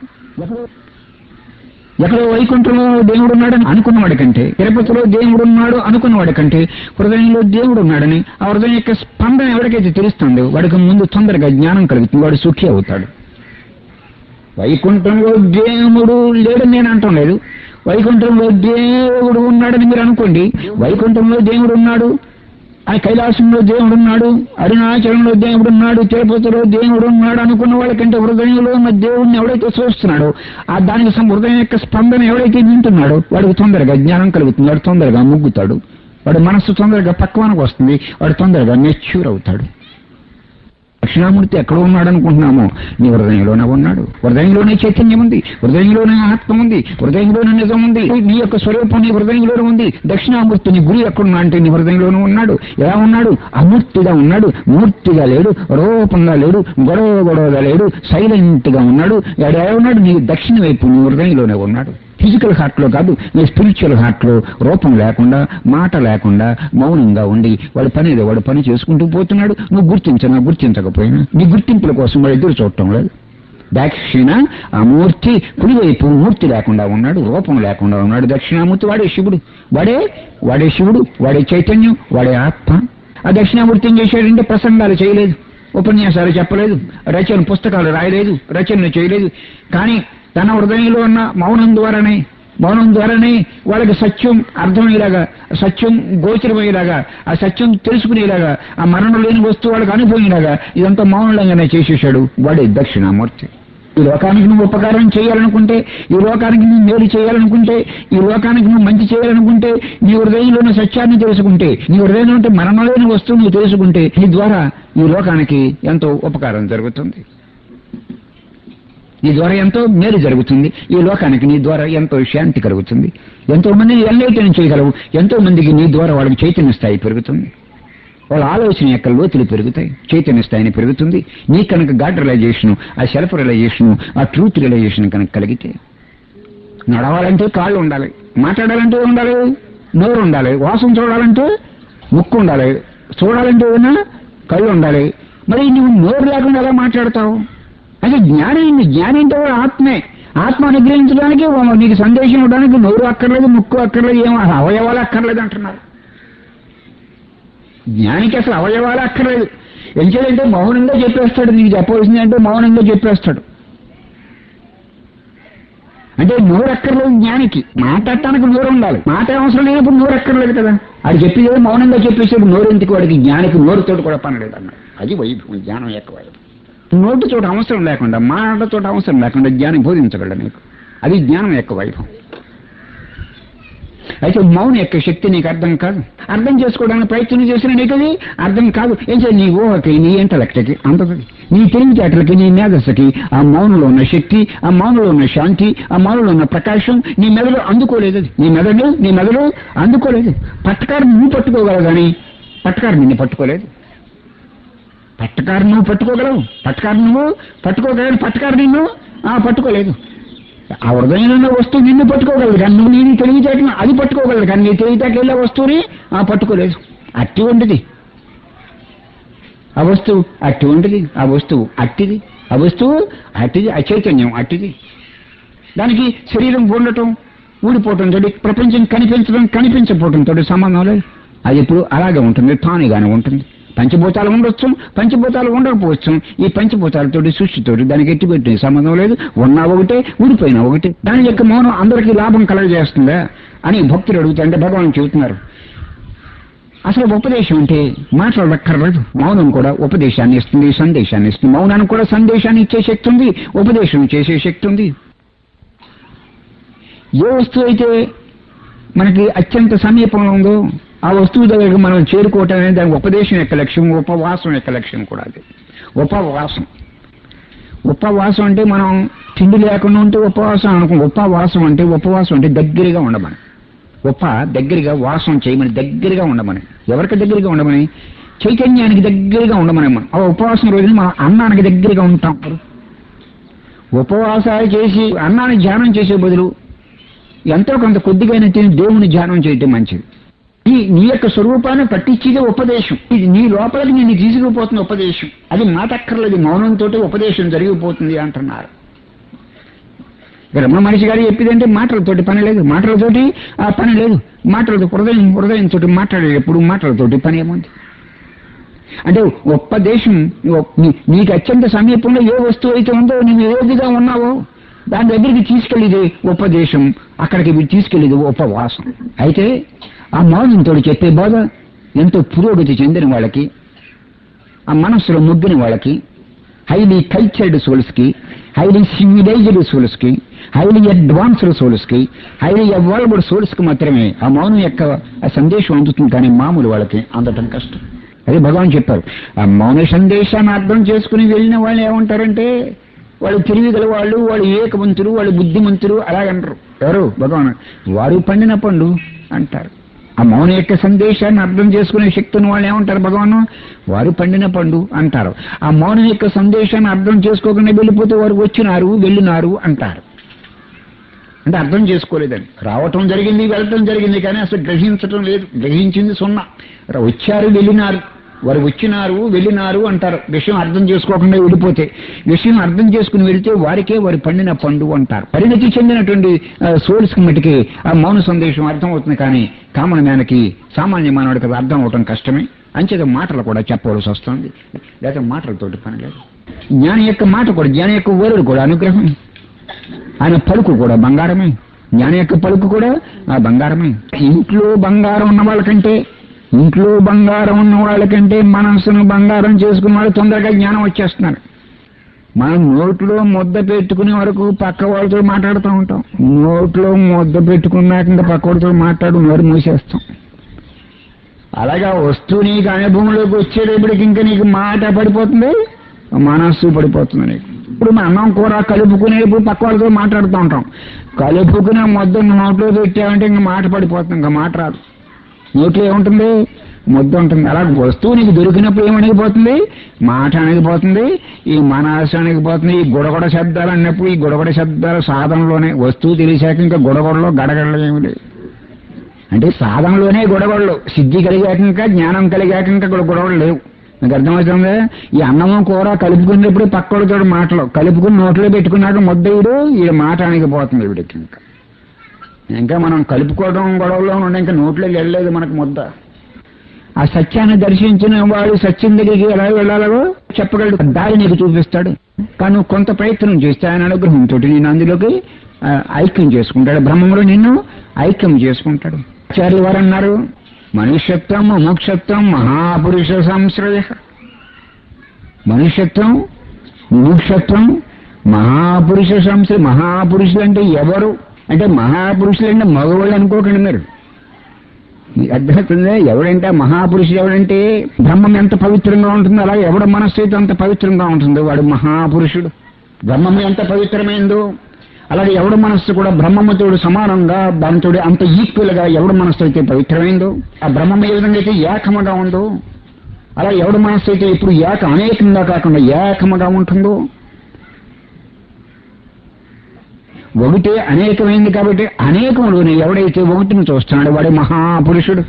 ఎక్కడో వైకుంఠంలో దేవుడు ఉన్నాడని అనుకున్నవాడి కంటే తిరుపతిలో దేవుడు ఉన్నాడు అనుకున్నవాడి కంటే హృదయంలో దేవుడు ఉన్నాడని ఆ హృదయం యొక్క స్పందన ఎవరికైతే తెలుస్తుందో వాడికి ముందు తొందరగా జ్ఞానం కలుగుతుంది వాడు సుఖి అవుతాడు వైకుంఠంలో దేవుడు లేడని నేను అంటం లేదు వైకుంఠంలో దేవుడు ఉన్నాడని మీరు అనుకోండి వైకుంఠంలో దేవుడు ఉన్నాడు ఆ కైలాసంలో దేవుడు ఉన్నాడు అరుణాచలంలో దేవుడు ఉన్నాడు తిరుపతిలో దేవుడు ఉన్నాడు అనుకున్న వాళ్ళకంటే హృదయంలో ఉన్న దేవుడిని ఎవడైతే చూస్తున్నాడో ఆ దానికి సం- హృదయం యొక్క స్పందన ఎవడైతే వింటున్నాడో వాడికి తొందరగా జ్ఞానం కలుగుతుంది వాడు తొందరగా ముగ్గుతాడు వాడు మనస్సు తొందరగా పక్వానికి వస్తుంది వాడు తొందరగా మెచ్యూర్ అవుతాడు దక్షిణామూర్తి ఎక్కడ ఉన్నాడు అనుకుంటున్నామో నీ హృదయంలోనే ఉన్నాడు హృదయంలోనే చైతన్యం ఉంది హృదయంలోనే ఆత్మ ఉంది హృదయంలోనే నిజం ఉంది నీ యొక్క స్వరూపం నీ హృదయంలోనే ఉంది దక్షిణామూర్తి నీ గురి ఎక్కడున్నా అంటే నీ హృదయంలోనే ఉన్నాడు ఎలా ఉన్నాడు అమూర్తిగా ఉన్నాడు మూర్తిగా లేడు రూపంగా లేడు గొడవ గొడవగా లేడు సైలెంట్ గా ఉన్నాడు ఎలా ఉన్నాడు నీ దక్షిణ వైపు నీ హృదయంలోనే ఉన్నాడు ఫిజికల్ హార్ట్ లో కాదు నీ స్పిరిచువల్ హార్ట్ లో రూపం లేకుండా మాట లేకుండా మౌనంగా ఉండి వాడు పని ఏదో వాడు పని చేసుకుంటూ పోతున్నాడు నువ్వు గుర్తించినా గుర్తించకపోయినా నీ గుర్తింపుల కోసం వాడు ఎదురు చూడటం లేదు దక్షిణ ఆ మూర్తి కుడివైపు మూర్తి లేకుండా ఉన్నాడు రూపం లేకుండా ఉన్నాడు దక్షిణామూర్తి వాడే శివుడు వాడే వాడే శివుడు వాడే చైతన్యం వాడే ఆత్మ ఆ దక్షిణామూర్తి ఏం చేశాడంటే ప్రసంగాలు చేయలేదు ఉపన్యాసాలు చెప్పలేదు రచన పుస్తకాలు రాయలేదు రచనలు చేయలేదు కానీ తన హృదయంలో ఉన్న మౌనం ద్వారానే మౌనం ద్వారానే వాళ్ళకి సత్యం అర్థమయ్యేలాగా సత్యం గోచరమయ్యేలాగా ఆ సత్యం తెలుసుకునేలాగా ఆ మరణం లేని వస్తువు వాళ్ళకి అనుభవేలాగా ఇదంతా మౌనంగానే చేసేశాడు వాడే దక్షిణామూర్తి ఈ లోకానికి నువ్వు ఉపకారం చేయాలనుకుంటే ఈ లోకానికి నువ్వు మేలు చేయాలనుకుంటే ఈ లోకానికి నువ్వు మంచి చేయాలనుకుంటే నీ హృదయంలో ఉన్న సత్యాన్ని తెలుసుకుంటే నీ హృదయంలో ఉంటే మరణలేని వస్తువు నువ్వు తెలుసుకుంటే నీ ద్వారా ఈ లోకానికి ఎంతో ఉపకారం జరుగుతుంది నీ ద్వారా ఎంతో మేలు జరుగుతుంది ఈ లోకానికి నీ ద్వారా ఎంతో శాంతి కలుగుతుంది ఎంతో మందిని ఎల్లైటం చేయగలవు ఎంతో మందికి నీ ద్వారా వాళ్ళకి చైతన్య స్థాయి పెరుగుతుంది వాళ్ళ ఆలోచన యొక్క లోతులు పెరుగుతాయి చైతన్య స్థాయిని పెరుగుతుంది నీ కనుక గాడ్ రియలైజేషన్ ఆ సెల్ఫ్ రియలైజేషన్ ఆ ట్రూత్ రియలైజేషన్ కనుక కలిగితే నడవాలంటే కాళ్ళు ఉండాలి మాట్లాడాలంటే ఉండాలి నోరు ఉండాలి వాసన చూడాలంటే ముక్కు ఉండాలి చూడాలంటే ఏదైనా కళ్ళు ఉండాలి మరి నువ్వు నోరు లేకుండా ఎలా మాట్లాడతావు అసలు జ్ఞానం ఏంటి జ్ఞానం అంటే కూడా ఆత్మే ఆత్మ అనుగ్రహించడానికి నీకు సందేశం ఇవ్వడానికి నోరు అక్కర్లేదు ముక్కు అక్కర్లేదు ఏమో అవయవాలు అక్కర్లేదు అంటున్నారు జ్ఞానికి అసలు అవయవాలు అక్కర్లేదు ఎంచేదంటే మౌనంగా చెప్పేస్తాడు నీకు చెప్పవలసింది అంటే మౌనంగా చెప్పేస్తాడు అంటే నోరు అక్కర్లేదు జ్ఞానికి మాట్లాడటానికి నోరు ఉండాలి మాట అవసరం లేనప్పుడు నోరు అక్కర్లేదు కదా అది చెప్పేది మౌనంగా చెప్పేసాడు నోరు ఎందుకు వాడికి జ్ఞానికి నోరుతోటి కూడా పని లేదు అన్నాడు అది వైభవం జ్ఞానం యొక్క వైభవం నోటు చోట అవసరం లేకుండా మాట చోట అవసరం లేకుండా జ్ఞానం బోధించగలడు నీకు అది జ్ఞానం యొక్క వైభవం అయితే మౌన యొక్క శక్తి నీకు అర్థం కాదు అర్థం చేసుకోవడానికి ప్రయత్నం చేసిన నీకు అది అర్థం కాదు ఏం చేయాలి నీ ఊహకి నీ ఇంటలెక్ట్కి అందదు నీ తెలివితేటలకి నీ మేధస్సుకి ఆ మౌనంలో ఉన్న శక్తి ఆ మౌనంలో ఉన్న శాంతి ఆ మౌనంలో ఉన్న ప్రకాశం నీ మెదడు అందుకోలేదు అది. నీ మెదడు నీ మెదడు అందుకోలేదు పట్టకారు నువ్వు పట్టుకోగలవు కానీ పట్టకారు నిన్ను పట్టుకోలేదు పట్టకారు నువ్వు పట్టుకోగలవు పట్టకారు నువ్వు పట్టుకోగలవు పట్టకారు నిన్ను ఆ పట్టుకోలేదు ఆ హృదయంలో ఉన్న వస్తువు నిన్ను పట్టుకోగలదు కానీ నువ్వు నీ తెలివితేటను అది పట్టుకోగలదు కానీ నీ తెలివితేటలు వెళ్ళే వస్తువుని ఆ పట్టుకోలేదు అట్టి వంటిది ఆ వస్తువు అట్టి వంటిది ఆ వస్తువు అట్టిది ఆ వస్తువు అట్టిది ఆ చైతన్యం అట్టిది దానికి శరీరం ఉండటం ఊడిపోవటం తోటి ప్రపంచం కనిపించడం కనిపించకపోవటం తోటి సంబంధం లేదు అది ఇప్పుడు అలాగే ఉంటుంది తానుగానే ఉంటుంది పంచభూతాలు ఉండొచ్చు పంచభూతాలు ఉండకపోవచ్చు ఈ పంచభూతాలతోటి సృష్టితోటి దానికి ఎట్టి పెట్టిన సంబంధం లేదు ఉన్నా ఒకటే ఊడిపోయినా ఒకటే దాని యొక్క మౌనం అందరికీ లాభం కలగజేస్తుందా అని భక్తులు అడుగుతుంటే భగవాన్ చెబుతున్నారు అసలు ఉపదేశం అంటే మాట్లాడక్కర్లేదు మౌనం కూడా ఉపదేశాన్ని ఇస్తుంది సందేశాన్ని ఇస్తుంది మౌనానికి కూడా సందేశాన్ని ఇచ్చే శక్తి ఉంది ఉపదేశం చేసే శక్తి ఉంది ఏ వస్తువు అయితే మనకి అత్యంత సమీపంలో ఉందో ఆ వస్తువు దగ్గరికి మనం చేరుకోవటం అనేది దానికి ఉపదేశం యొక్క లక్ష్యం ఉపవాసం యొక్క లక్ష్యం కూడా అది ఉపవాసం ఉపవాసం అంటే మనం తిండి లేకుండా ఉంటే ఉపవాసం అనుకో ఉపవాసం అంటే ఉపవాసం అంటే దగ్గరగా ఉండమని ఉప దగ్గరగా వాసం చేయమని దగ్గరగా ఉండమని ఎవరికి దగ్గరగా ఉండమని చైతన్యానికి దగ్గరగా ఉండమని మనం ఆ ఉపవాసం రోజున మనం అన్నానికి దగ్గరగా ఉంటాం ఉపవాసాలు చేసి అన్నాన్ని ధ్యానం చేసే బదులు ఎంతో కొంత కొద్దిగా తిని దేవుని ధ్యానం చేయటం మంచిది ఈ నీ యొక్క స్వరూపాన్ని పట్టించేదే ఉపదేశం ఇది నీ లోపలికి నేను తీసుకుపోతున్న ఉపదేశం అది మాటక్కర్లేదు మౌనంతో ఉపదేశం జరిగిపోతుంది అంటున్నారు రమణ మనిషి గారు చెప్పేదంటే మాటలతోటి పని లేదు మాటలతోటి ఆ పని లేదు మాటలతో హృదయం హృదయంతో మాట్లాడేటప్పుడు మాటలతోటి పని ఏముంది అంటే ఉపదేశం నీ- నీకు అత్యంత సమీపంలో ఏ వస్తువు అయితే ఉందో నువ్వు ఏదిగా ఉన్నావో దాని దగ్గరికి తీసుకెళ్ళేది ఉపదేశం అక్కడికి వీడు తీసుకెళ్ళేది ఉపవాసం అయితే ఆ మౌనంతో చెప్పే బోధ ఎంతో పురోగతి చెందిన వాళ్ళకి ఆ మనస్సులో ముగ్గిన వాళ్ళకి హైలీ కల్చర్డ్ సోల్స్ కి హైలీ సివిలైజ్డ్ సోల్స్ కి హైలీ అడ్వాన్స్డ్ సోల్స్ కి హైలీ ఎవాల్వ్డ్ సోల్స్ కి మాత్రమే ఆ మౌనం యొక్క ఆ సందేశం అందుతుంది కానీ మామూలు వాళ్ళకి అందటం కష్టం అదే భగవాన్ చెప్పారు ఆ మౌన సందేశాన్ని అర్థం చేసుకుని వెళ్ళిన వాళ్ళు ఏమంటారంటే వాళ్ళు తెలివి గల వాళ్ళు వాళ్ళు ఏకమంతులు వాళ్ళు బుద్ధిమంతులు అలాగంటారు ఎవరు భగవాన్ వారు పండిన పండు అంటారు ఆ మౌన యొక్క సందేశాన్ని అర్థం చేసుకునే శక్తిని వాళ్ళు ఏమంటారు భగవాను వారు పండిన పండు అంటారు ఆ మౌనం యొక్క సందేశాన్ని అర్థం చేసుకోకుండా వెళ్ళిపోతే వారు వచ్చినారు వెళ్ళినారు అంటారు అంటే అర్థం చేసుకోలేదని రావటం జరిగింది వెళ్ళటం జరిగింది కానీ అసలు గ్రహించటం లేదు గ్రహించింది సున్నా ర- వచ్చారు వెళ్ళినారు వారు వచ్చినారు వెళ్ళినారు అంటారు విషయం అర్థం చేసుకోకుండా వెళ్ళిపోతే విషయం అర్థం చేసుకుని వెళితే వారికే వారి పండిన పండు అంటారు పరిణతి చెందినటువంటి సోల్స్ కి మటుకి ఆ మౌన సందేశం అర్థం అవుతుంది కానీ కామన్ మ్యాన్కి సామాన్య మానవుడికి అది అర్థం అవటం కష్టమే అంచేత మాటలు కూడా చెప్పవలసి వస్తుంది లేకపోతే మాటలతోటి పని లేదు జ్ఞాని యొక్క మాట కూడా జ్ఞాని యొక్క వరుడు కూడా అనుగ్రహం ఆయన పలుకు కూడా బంగారమే జ్ఞాని యొక్క పలుకు కూడా ఆ బంగారమే ఇంట్లో బంగారం ఉన్న వాళ్ళకంటే ఇంట్లో బంగారం ఉన్న వాళ్ళకంటే మనస్సును బంగారం చేసుకున్న వాళ్ళు తొందరగా జ్ఞానం వచ్చేస్తున్నారు మనం నోట్లో ముద్ద పెట్టుకునే వరకు పక్క వాళ్ళతో మాట్లాడుతూ ఉంటాం నోట్లో ముద్ద పెట్టుకున్నాక ఇంకా పక్క వాళ్ళతో మాట్లాడు నోరు మూసేస్తాం అలాగా వస్తువు నీకు అనుభవంలోకి వచ్చేటప్పటికి ఇంకా నీకు మాట పడిపోతుంది మనస్సు పడిపోతుంది నీకు ఇప్పుడు మన అన్నం కూర కలుపుకునేప్పుడు పక్క వాళ్ళతో మాట్లాడుతూ ఉంటాం కలుపుకునే ముద్ద నోట్లో పెట్టామంటే ఇంకా మాట పడిపోతుంది ఇంకా మాట రాదు నోట్లో ఏముంటుంది ముద్ద ఉంటుంది అలా వస్తువు నీకు దొరికినప్పుడు ఏమణిగిపోతుంది మాట అణిగిపోతుంది ఈ మనస్సు అణిగిపోతుంది ఈ గుడగొడ శబ్దాలు అన్నప్పుడు ఈ గుడగొడ శబ్దాలు సాధనలోనే వస్తువు తెలిసాక ఇంకా గుడగొడలో గడగడలో ఏమి లేదు అంటే సాధనలోనే గొడవలు సిద్ధి కలిగాక ఇంకా జ్ఞానం కలిగాక ఇంకా కూడా గొడవలు లేవు మీకు అర్థమవుతుంది ఈ అన్నము కూర కలుపుకునేప్పుడు పక్కడితో మాటలు కలుపుకుని నోట్లో పెట్టుకున్నాక ముద్దయుడు ఈ మాట అణిగిపోతుంది వీడికి ఇంకా ఇంకా మనం కలుపుకోవడం గొడవలో ఉండే ఇంకా నోట్లోకి వెళ్ళలేదు మనకు ముద్ద ఆ సత్యాన్ని దర్శించిన వాడు సత్యం దగ్గరికి ఎలా వెళ్ళాలో చెప్పగలడు దారి నీకు చూపిస్తాడు కానీ నువ్వు కొంత ప్రయత్నం చేస్తే ఆయన అనుగ్రహంతో నేను అందులోకి ఆ, ఐక్యం చేసుకుంటాడు బ్రహ్మంలో నిన్ను ఐక్యం చేసుకుంటాడు ఆచార్యులు వారు అన్నారు మనుష్యత్వం ముముక్షత్వం మహాపురుష సంశ్రయ మనుష్యత్వం ముముక్షత్వం మహాపురుష సంశ్రయ మహాపురుషులు అంటే ఎవరు అంటే మహాపురుషులు అంటే మగవాళ్ళు అనుకోకండి మీరు మీకు అర్థమవుతుంది ఎవడంటే ఆ మహాపురుషుడు ఎవడంటే బ్రహ్మం ఎంత పవిత్రంగా ఉంటుందో అలాగే ఎవడ మనస్సు అయితే అంత పవిత్రంగా ఉంటుందో వాడు మహాపురుషుడు బ్రహ్మం ఎంత పవిత్రమైందో అలాగే ఎవడ మనస్సు కూడా బ్రహ్మముతోడు సమానంగా దానితో అంత ఈక్వల్ గా ఎవడ మనస్సు అయితే పవిత్రమైందో ఆ బ్రహ్మం ఏ విధంగా అయితే ఏకముగా ఉందో అలా ఎవడ మనస్సు అయితే ఇప్పుడు ఏక అనేకంగా కాకుండా ఏకముగా ఉంటుందో ఒకటే అనేకమైంది కాబట్టి అనేకములోనే ఎవడైతే ఒకటిని చూస్తున్నాడో వాడే మహాపురుషుడు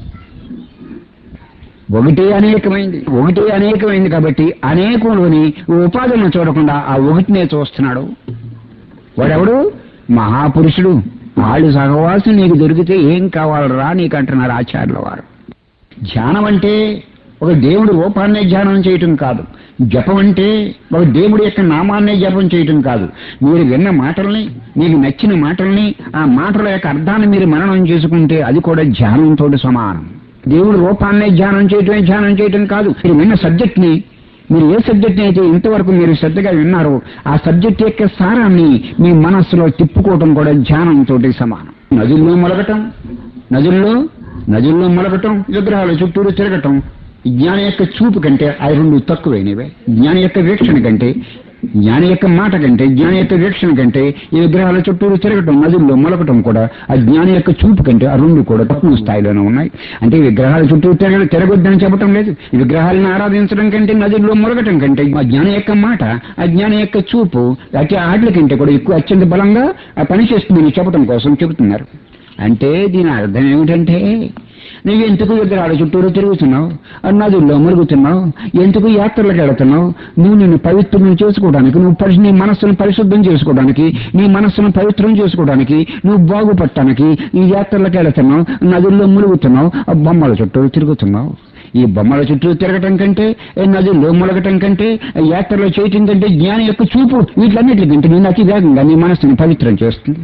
ఒకటే అనేకమైంది ఒకటే అనేకమైంది కాబట్టి అనేకంలోని ఉపాధులను చూడకుండా ఆ ఒకటినే చూస్తున్నాడు వాడెవడు మహాపురుషుడు వాళ్ళు సహవాసం నీకు దొరికితే ఏం కావాలరా నీకు అంటున్నారు ఆచార్యుల వారు ధ్యానం అంటే ఒక దేవుడి రూపాన్నే ధ్యానం చేయటం కాదు జపం అంటే ఒక దేవుడి యొక్క నామాన్నే జపం చేయటం కాదు మీరు విన్న మాటల్ని మీకు నచ్చిన మాటల్ని ఆ మాటల యొక్క అర్థాన్ని మీరు మననం చేసుకుంటే అది కూడా ధ్యానంతో సమానం దేవుడి రూపాన్నే ధ్యానం చేయటమే ధ్యానం చేయటం కాదు మీరు విన్న సబ్జెక్ట్ ని మీరు ఏ సబ్జెక్ట్ అయితే ఇంతవరకు మీరు శ్రద్ధగా విన్నారో ఆ సబ్జెక్ట్ యొక్క సారాన్ని మీ మనస్సులో తిప్పుకోవటం కూడా ధ్యానంతో సమానం నదుల్లో మొలగటం నదుల్లో నదుల్లో మొలగటం విగ్రహాల చుట్టూరు తిరగటం జ్ఞాని యొక్క చూపు కంటే ఆ రెండు తక్కువైనవే జ్ఞాని యొక్క వీక్షణ కంటే జ్ఞాని యొక్క మాట కంటే జ్ఞాని యొక్క వీక్షణ కంటే ఈ విగ్రహాల చుట్టూరు తిరగటం నదుల్లో మొలకటం కూడా ఆ జ్ఞాని యొక్క చూపు కంటే ఆ రెండు కూడా తక్కువ స్థాయిలోనే ఉన్నాయి అంటే ఈ విగ్రహాల చుట్టూ తిరగ తిరగొద్దని చెప్పటం లేదు ఈ విగ్రహాలను ఆరాధించడం కంటే నదుల్లో మొలగటం కంటే ఆ జ్ఞాని యొక్క మాట ఆ జ్ఞాని యొక్క చూపు అయితే ఆటల కంటే కూడా ఎక్కువ అత్యంత బలంగా ఆ పని చేస్తుందని చెప్పడం కోసం చెబుతున్నారు అంటే దీని అర్థం ఏమిటంటే నువ్వు ఎందుకు విగ్రహాల చుట్టూరు తిరుగుతున్నావు ఆ నదుల్లో మురుగుతున్నావు ఎందుకు యాత్రలకు వెళుతున్నావు నువ్వు నిన్ను పవిత్రం చేసుకోవడానికి నువ్వు పరి నీ మనస్సును పరిశుద్ధం చేసుకోవడానికి నీ మనస్సును పవిత్రం చేసుకోవడానికి నువ్వు బాగుపడటానికి ఈ యాత్రలకు వెళుతున్నావు నదుల్లో మురుగుతున్నావు ఆ బొమ్మల చుట్టూరు తిరుగుతున్నావు ఈ బొమ్మల చుట్టూ తిరగటం కంటే ఈ నదుల్లో ములగటం కంటే ఈ యాత్రలో చేయటం కంటే జ్ఞాని యొక్క చూపు వీటిలన్నిటికంటే నేను అతి వేగంగా నీ మనస్సుని పవిత్రం చేస్తుంది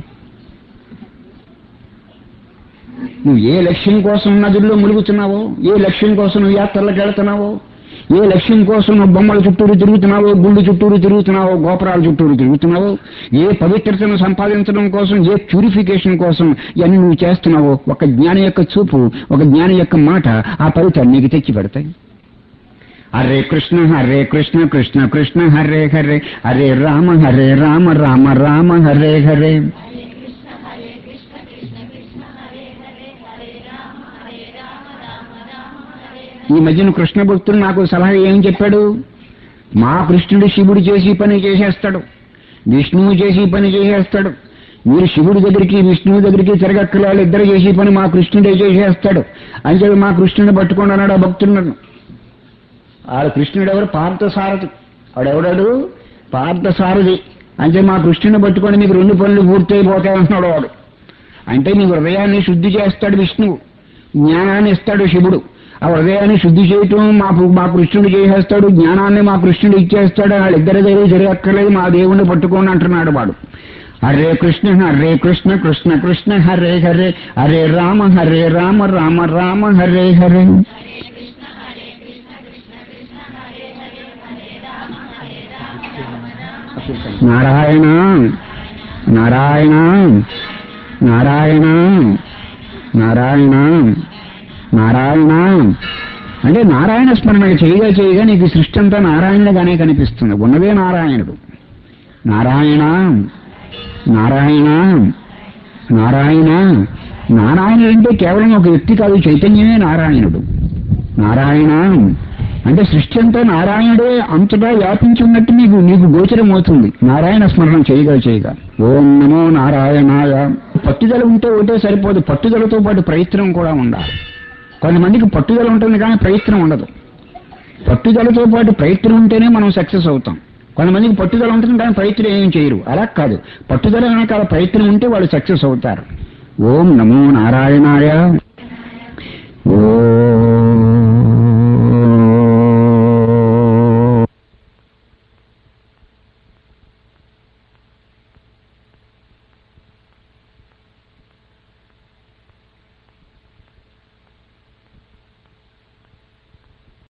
నువ్వు ఏ లక్ష్యం కోసం నదుల్లో ములుగుతున్నావో ఏ లక్ష్యం కోసం నువ్వు యాత్రలకు వెళుతున్నావో ఏ లక్ష్యం కోసం నువ్వు బొమ్మల చుట్టూరు తిరుగుతున్నావో గుండు చుట్టూరు తిరుగుతున్నావో గోపురాల చుట్టూరు తిరుగుతున్నావో ఏ పవిత్రతను సంపాదించడం కోసం ఏ ప్యూరిఫికేషన్ కోసం ఇవన్నీ నువ్వు చేస్తున్నావో ఒక జ్ఞాని యొక్క చూపు ఒక జ్ఞాని యొక్క మాట ఆ పవిత్ర నీకు తెచ్చి పెడతాయి హరే కృష్ణ హరే కృష్ణ కృష్ణ కృష్ణ హరే హరే హరే రామ హరే రామ రామ రామ హరే హరే ఈ మధ్యన కృష్ణ భక్తుడు నాకు సలహా ఏం చెప్పాడు మా కృష్ణుడు శివుడు చేసి పని చేసేస్తాడు విష్ణువు చేసి పని చేసేస్తాడు మీరు శివుడి దగ్గరికి విష్ణువు దగ్గరికి తిరగక్కల ఇద్దరు చేసి పని మా కృష్ణుడే చేసేస్తాడు అని చెప్పి మా కృష్ణుని పట్టుకోండి అన్నాడు ఆ భక్తుడు ఆడ కృష్ణుడు ఎవరు పార్థసారథి వాడెవడాడు పార్థసారథి అంటే మా కృష్ణుని పట్టుకొని మీకు రెండు పనులు పూర్తయిపోతాయి అంటున్నాడు వాడు అంటే నీ హృదయాన్ని శుద్ధి చేస్తాడు విష్ణువు జ్ఞానాన్ని ఇస్తాడు శివుడు ఆ హృదయాన్ని శుద్ధి చేయటం మా మా కృష్ణుడు చేసేస్తాడు జ్ఞానాన్ని మా కృష్ణుడు ఇచ్చేస్తాడు వాళ్ళిద్దరి దగ్గర జరగక్కర్లేదు మా దేవుణ్ణి పట్టుకోండి అంటున్నాడు వాడు హరే కృష్ణ హరే కృష్ణ కృష్ణ కృష్ణ హరే హరే హరే రామ హరే రామ రామ రామ హరే హరే నారాయణ నారాయణ నారాయణ నారాయణ నారాయణ అంటే నారాయణ స్మరణ చేయగా చేయగా నీకు ఈ సృష్టి అంతా నారాయణుడుగానే కనిపిస్తుంది ఉన్నదే నారాయణుడు నారాయణ నారాయణ నారాయణ నారాయణుడు అంటే కేవలం ఒక వ్యక్తి కాదు చైతన్యమే నారాయణుడు నారాయణ అంటే సృష్టి అంతా నారాయణుడే అంతటా వ్యాపించి ఉన్నట్టు నీకు నీకు గోచరం అవుతుంది నారాయణ స్మరణ చేయగా చేయగా ఓం నమో నారాయణాయ పట్టుదల ఉంటే ఒకటే సరిపోదు పట్టుదలతో పాటు ప్రయత్నం కూడా ఉండాలి కొంతమందికి పట్టుదల ఉంటుంది కానీ ప్రయత్నం ఉండదు పట్టుదలతో పాటు ప్రయత్నం ఉంటేనే మనం సక్సెస్ అవుతాం కొంతమందికి పట్టుదల ఉంటుంది కానీ ప్రయత్నం ఏం చేయరు అలా కాదు పట్టుదల వెనకాల ప్రయత్నం ఉంటే వాళ్ళు సక్సెస్ అవుతారు ఓం నమో నారాయణాయ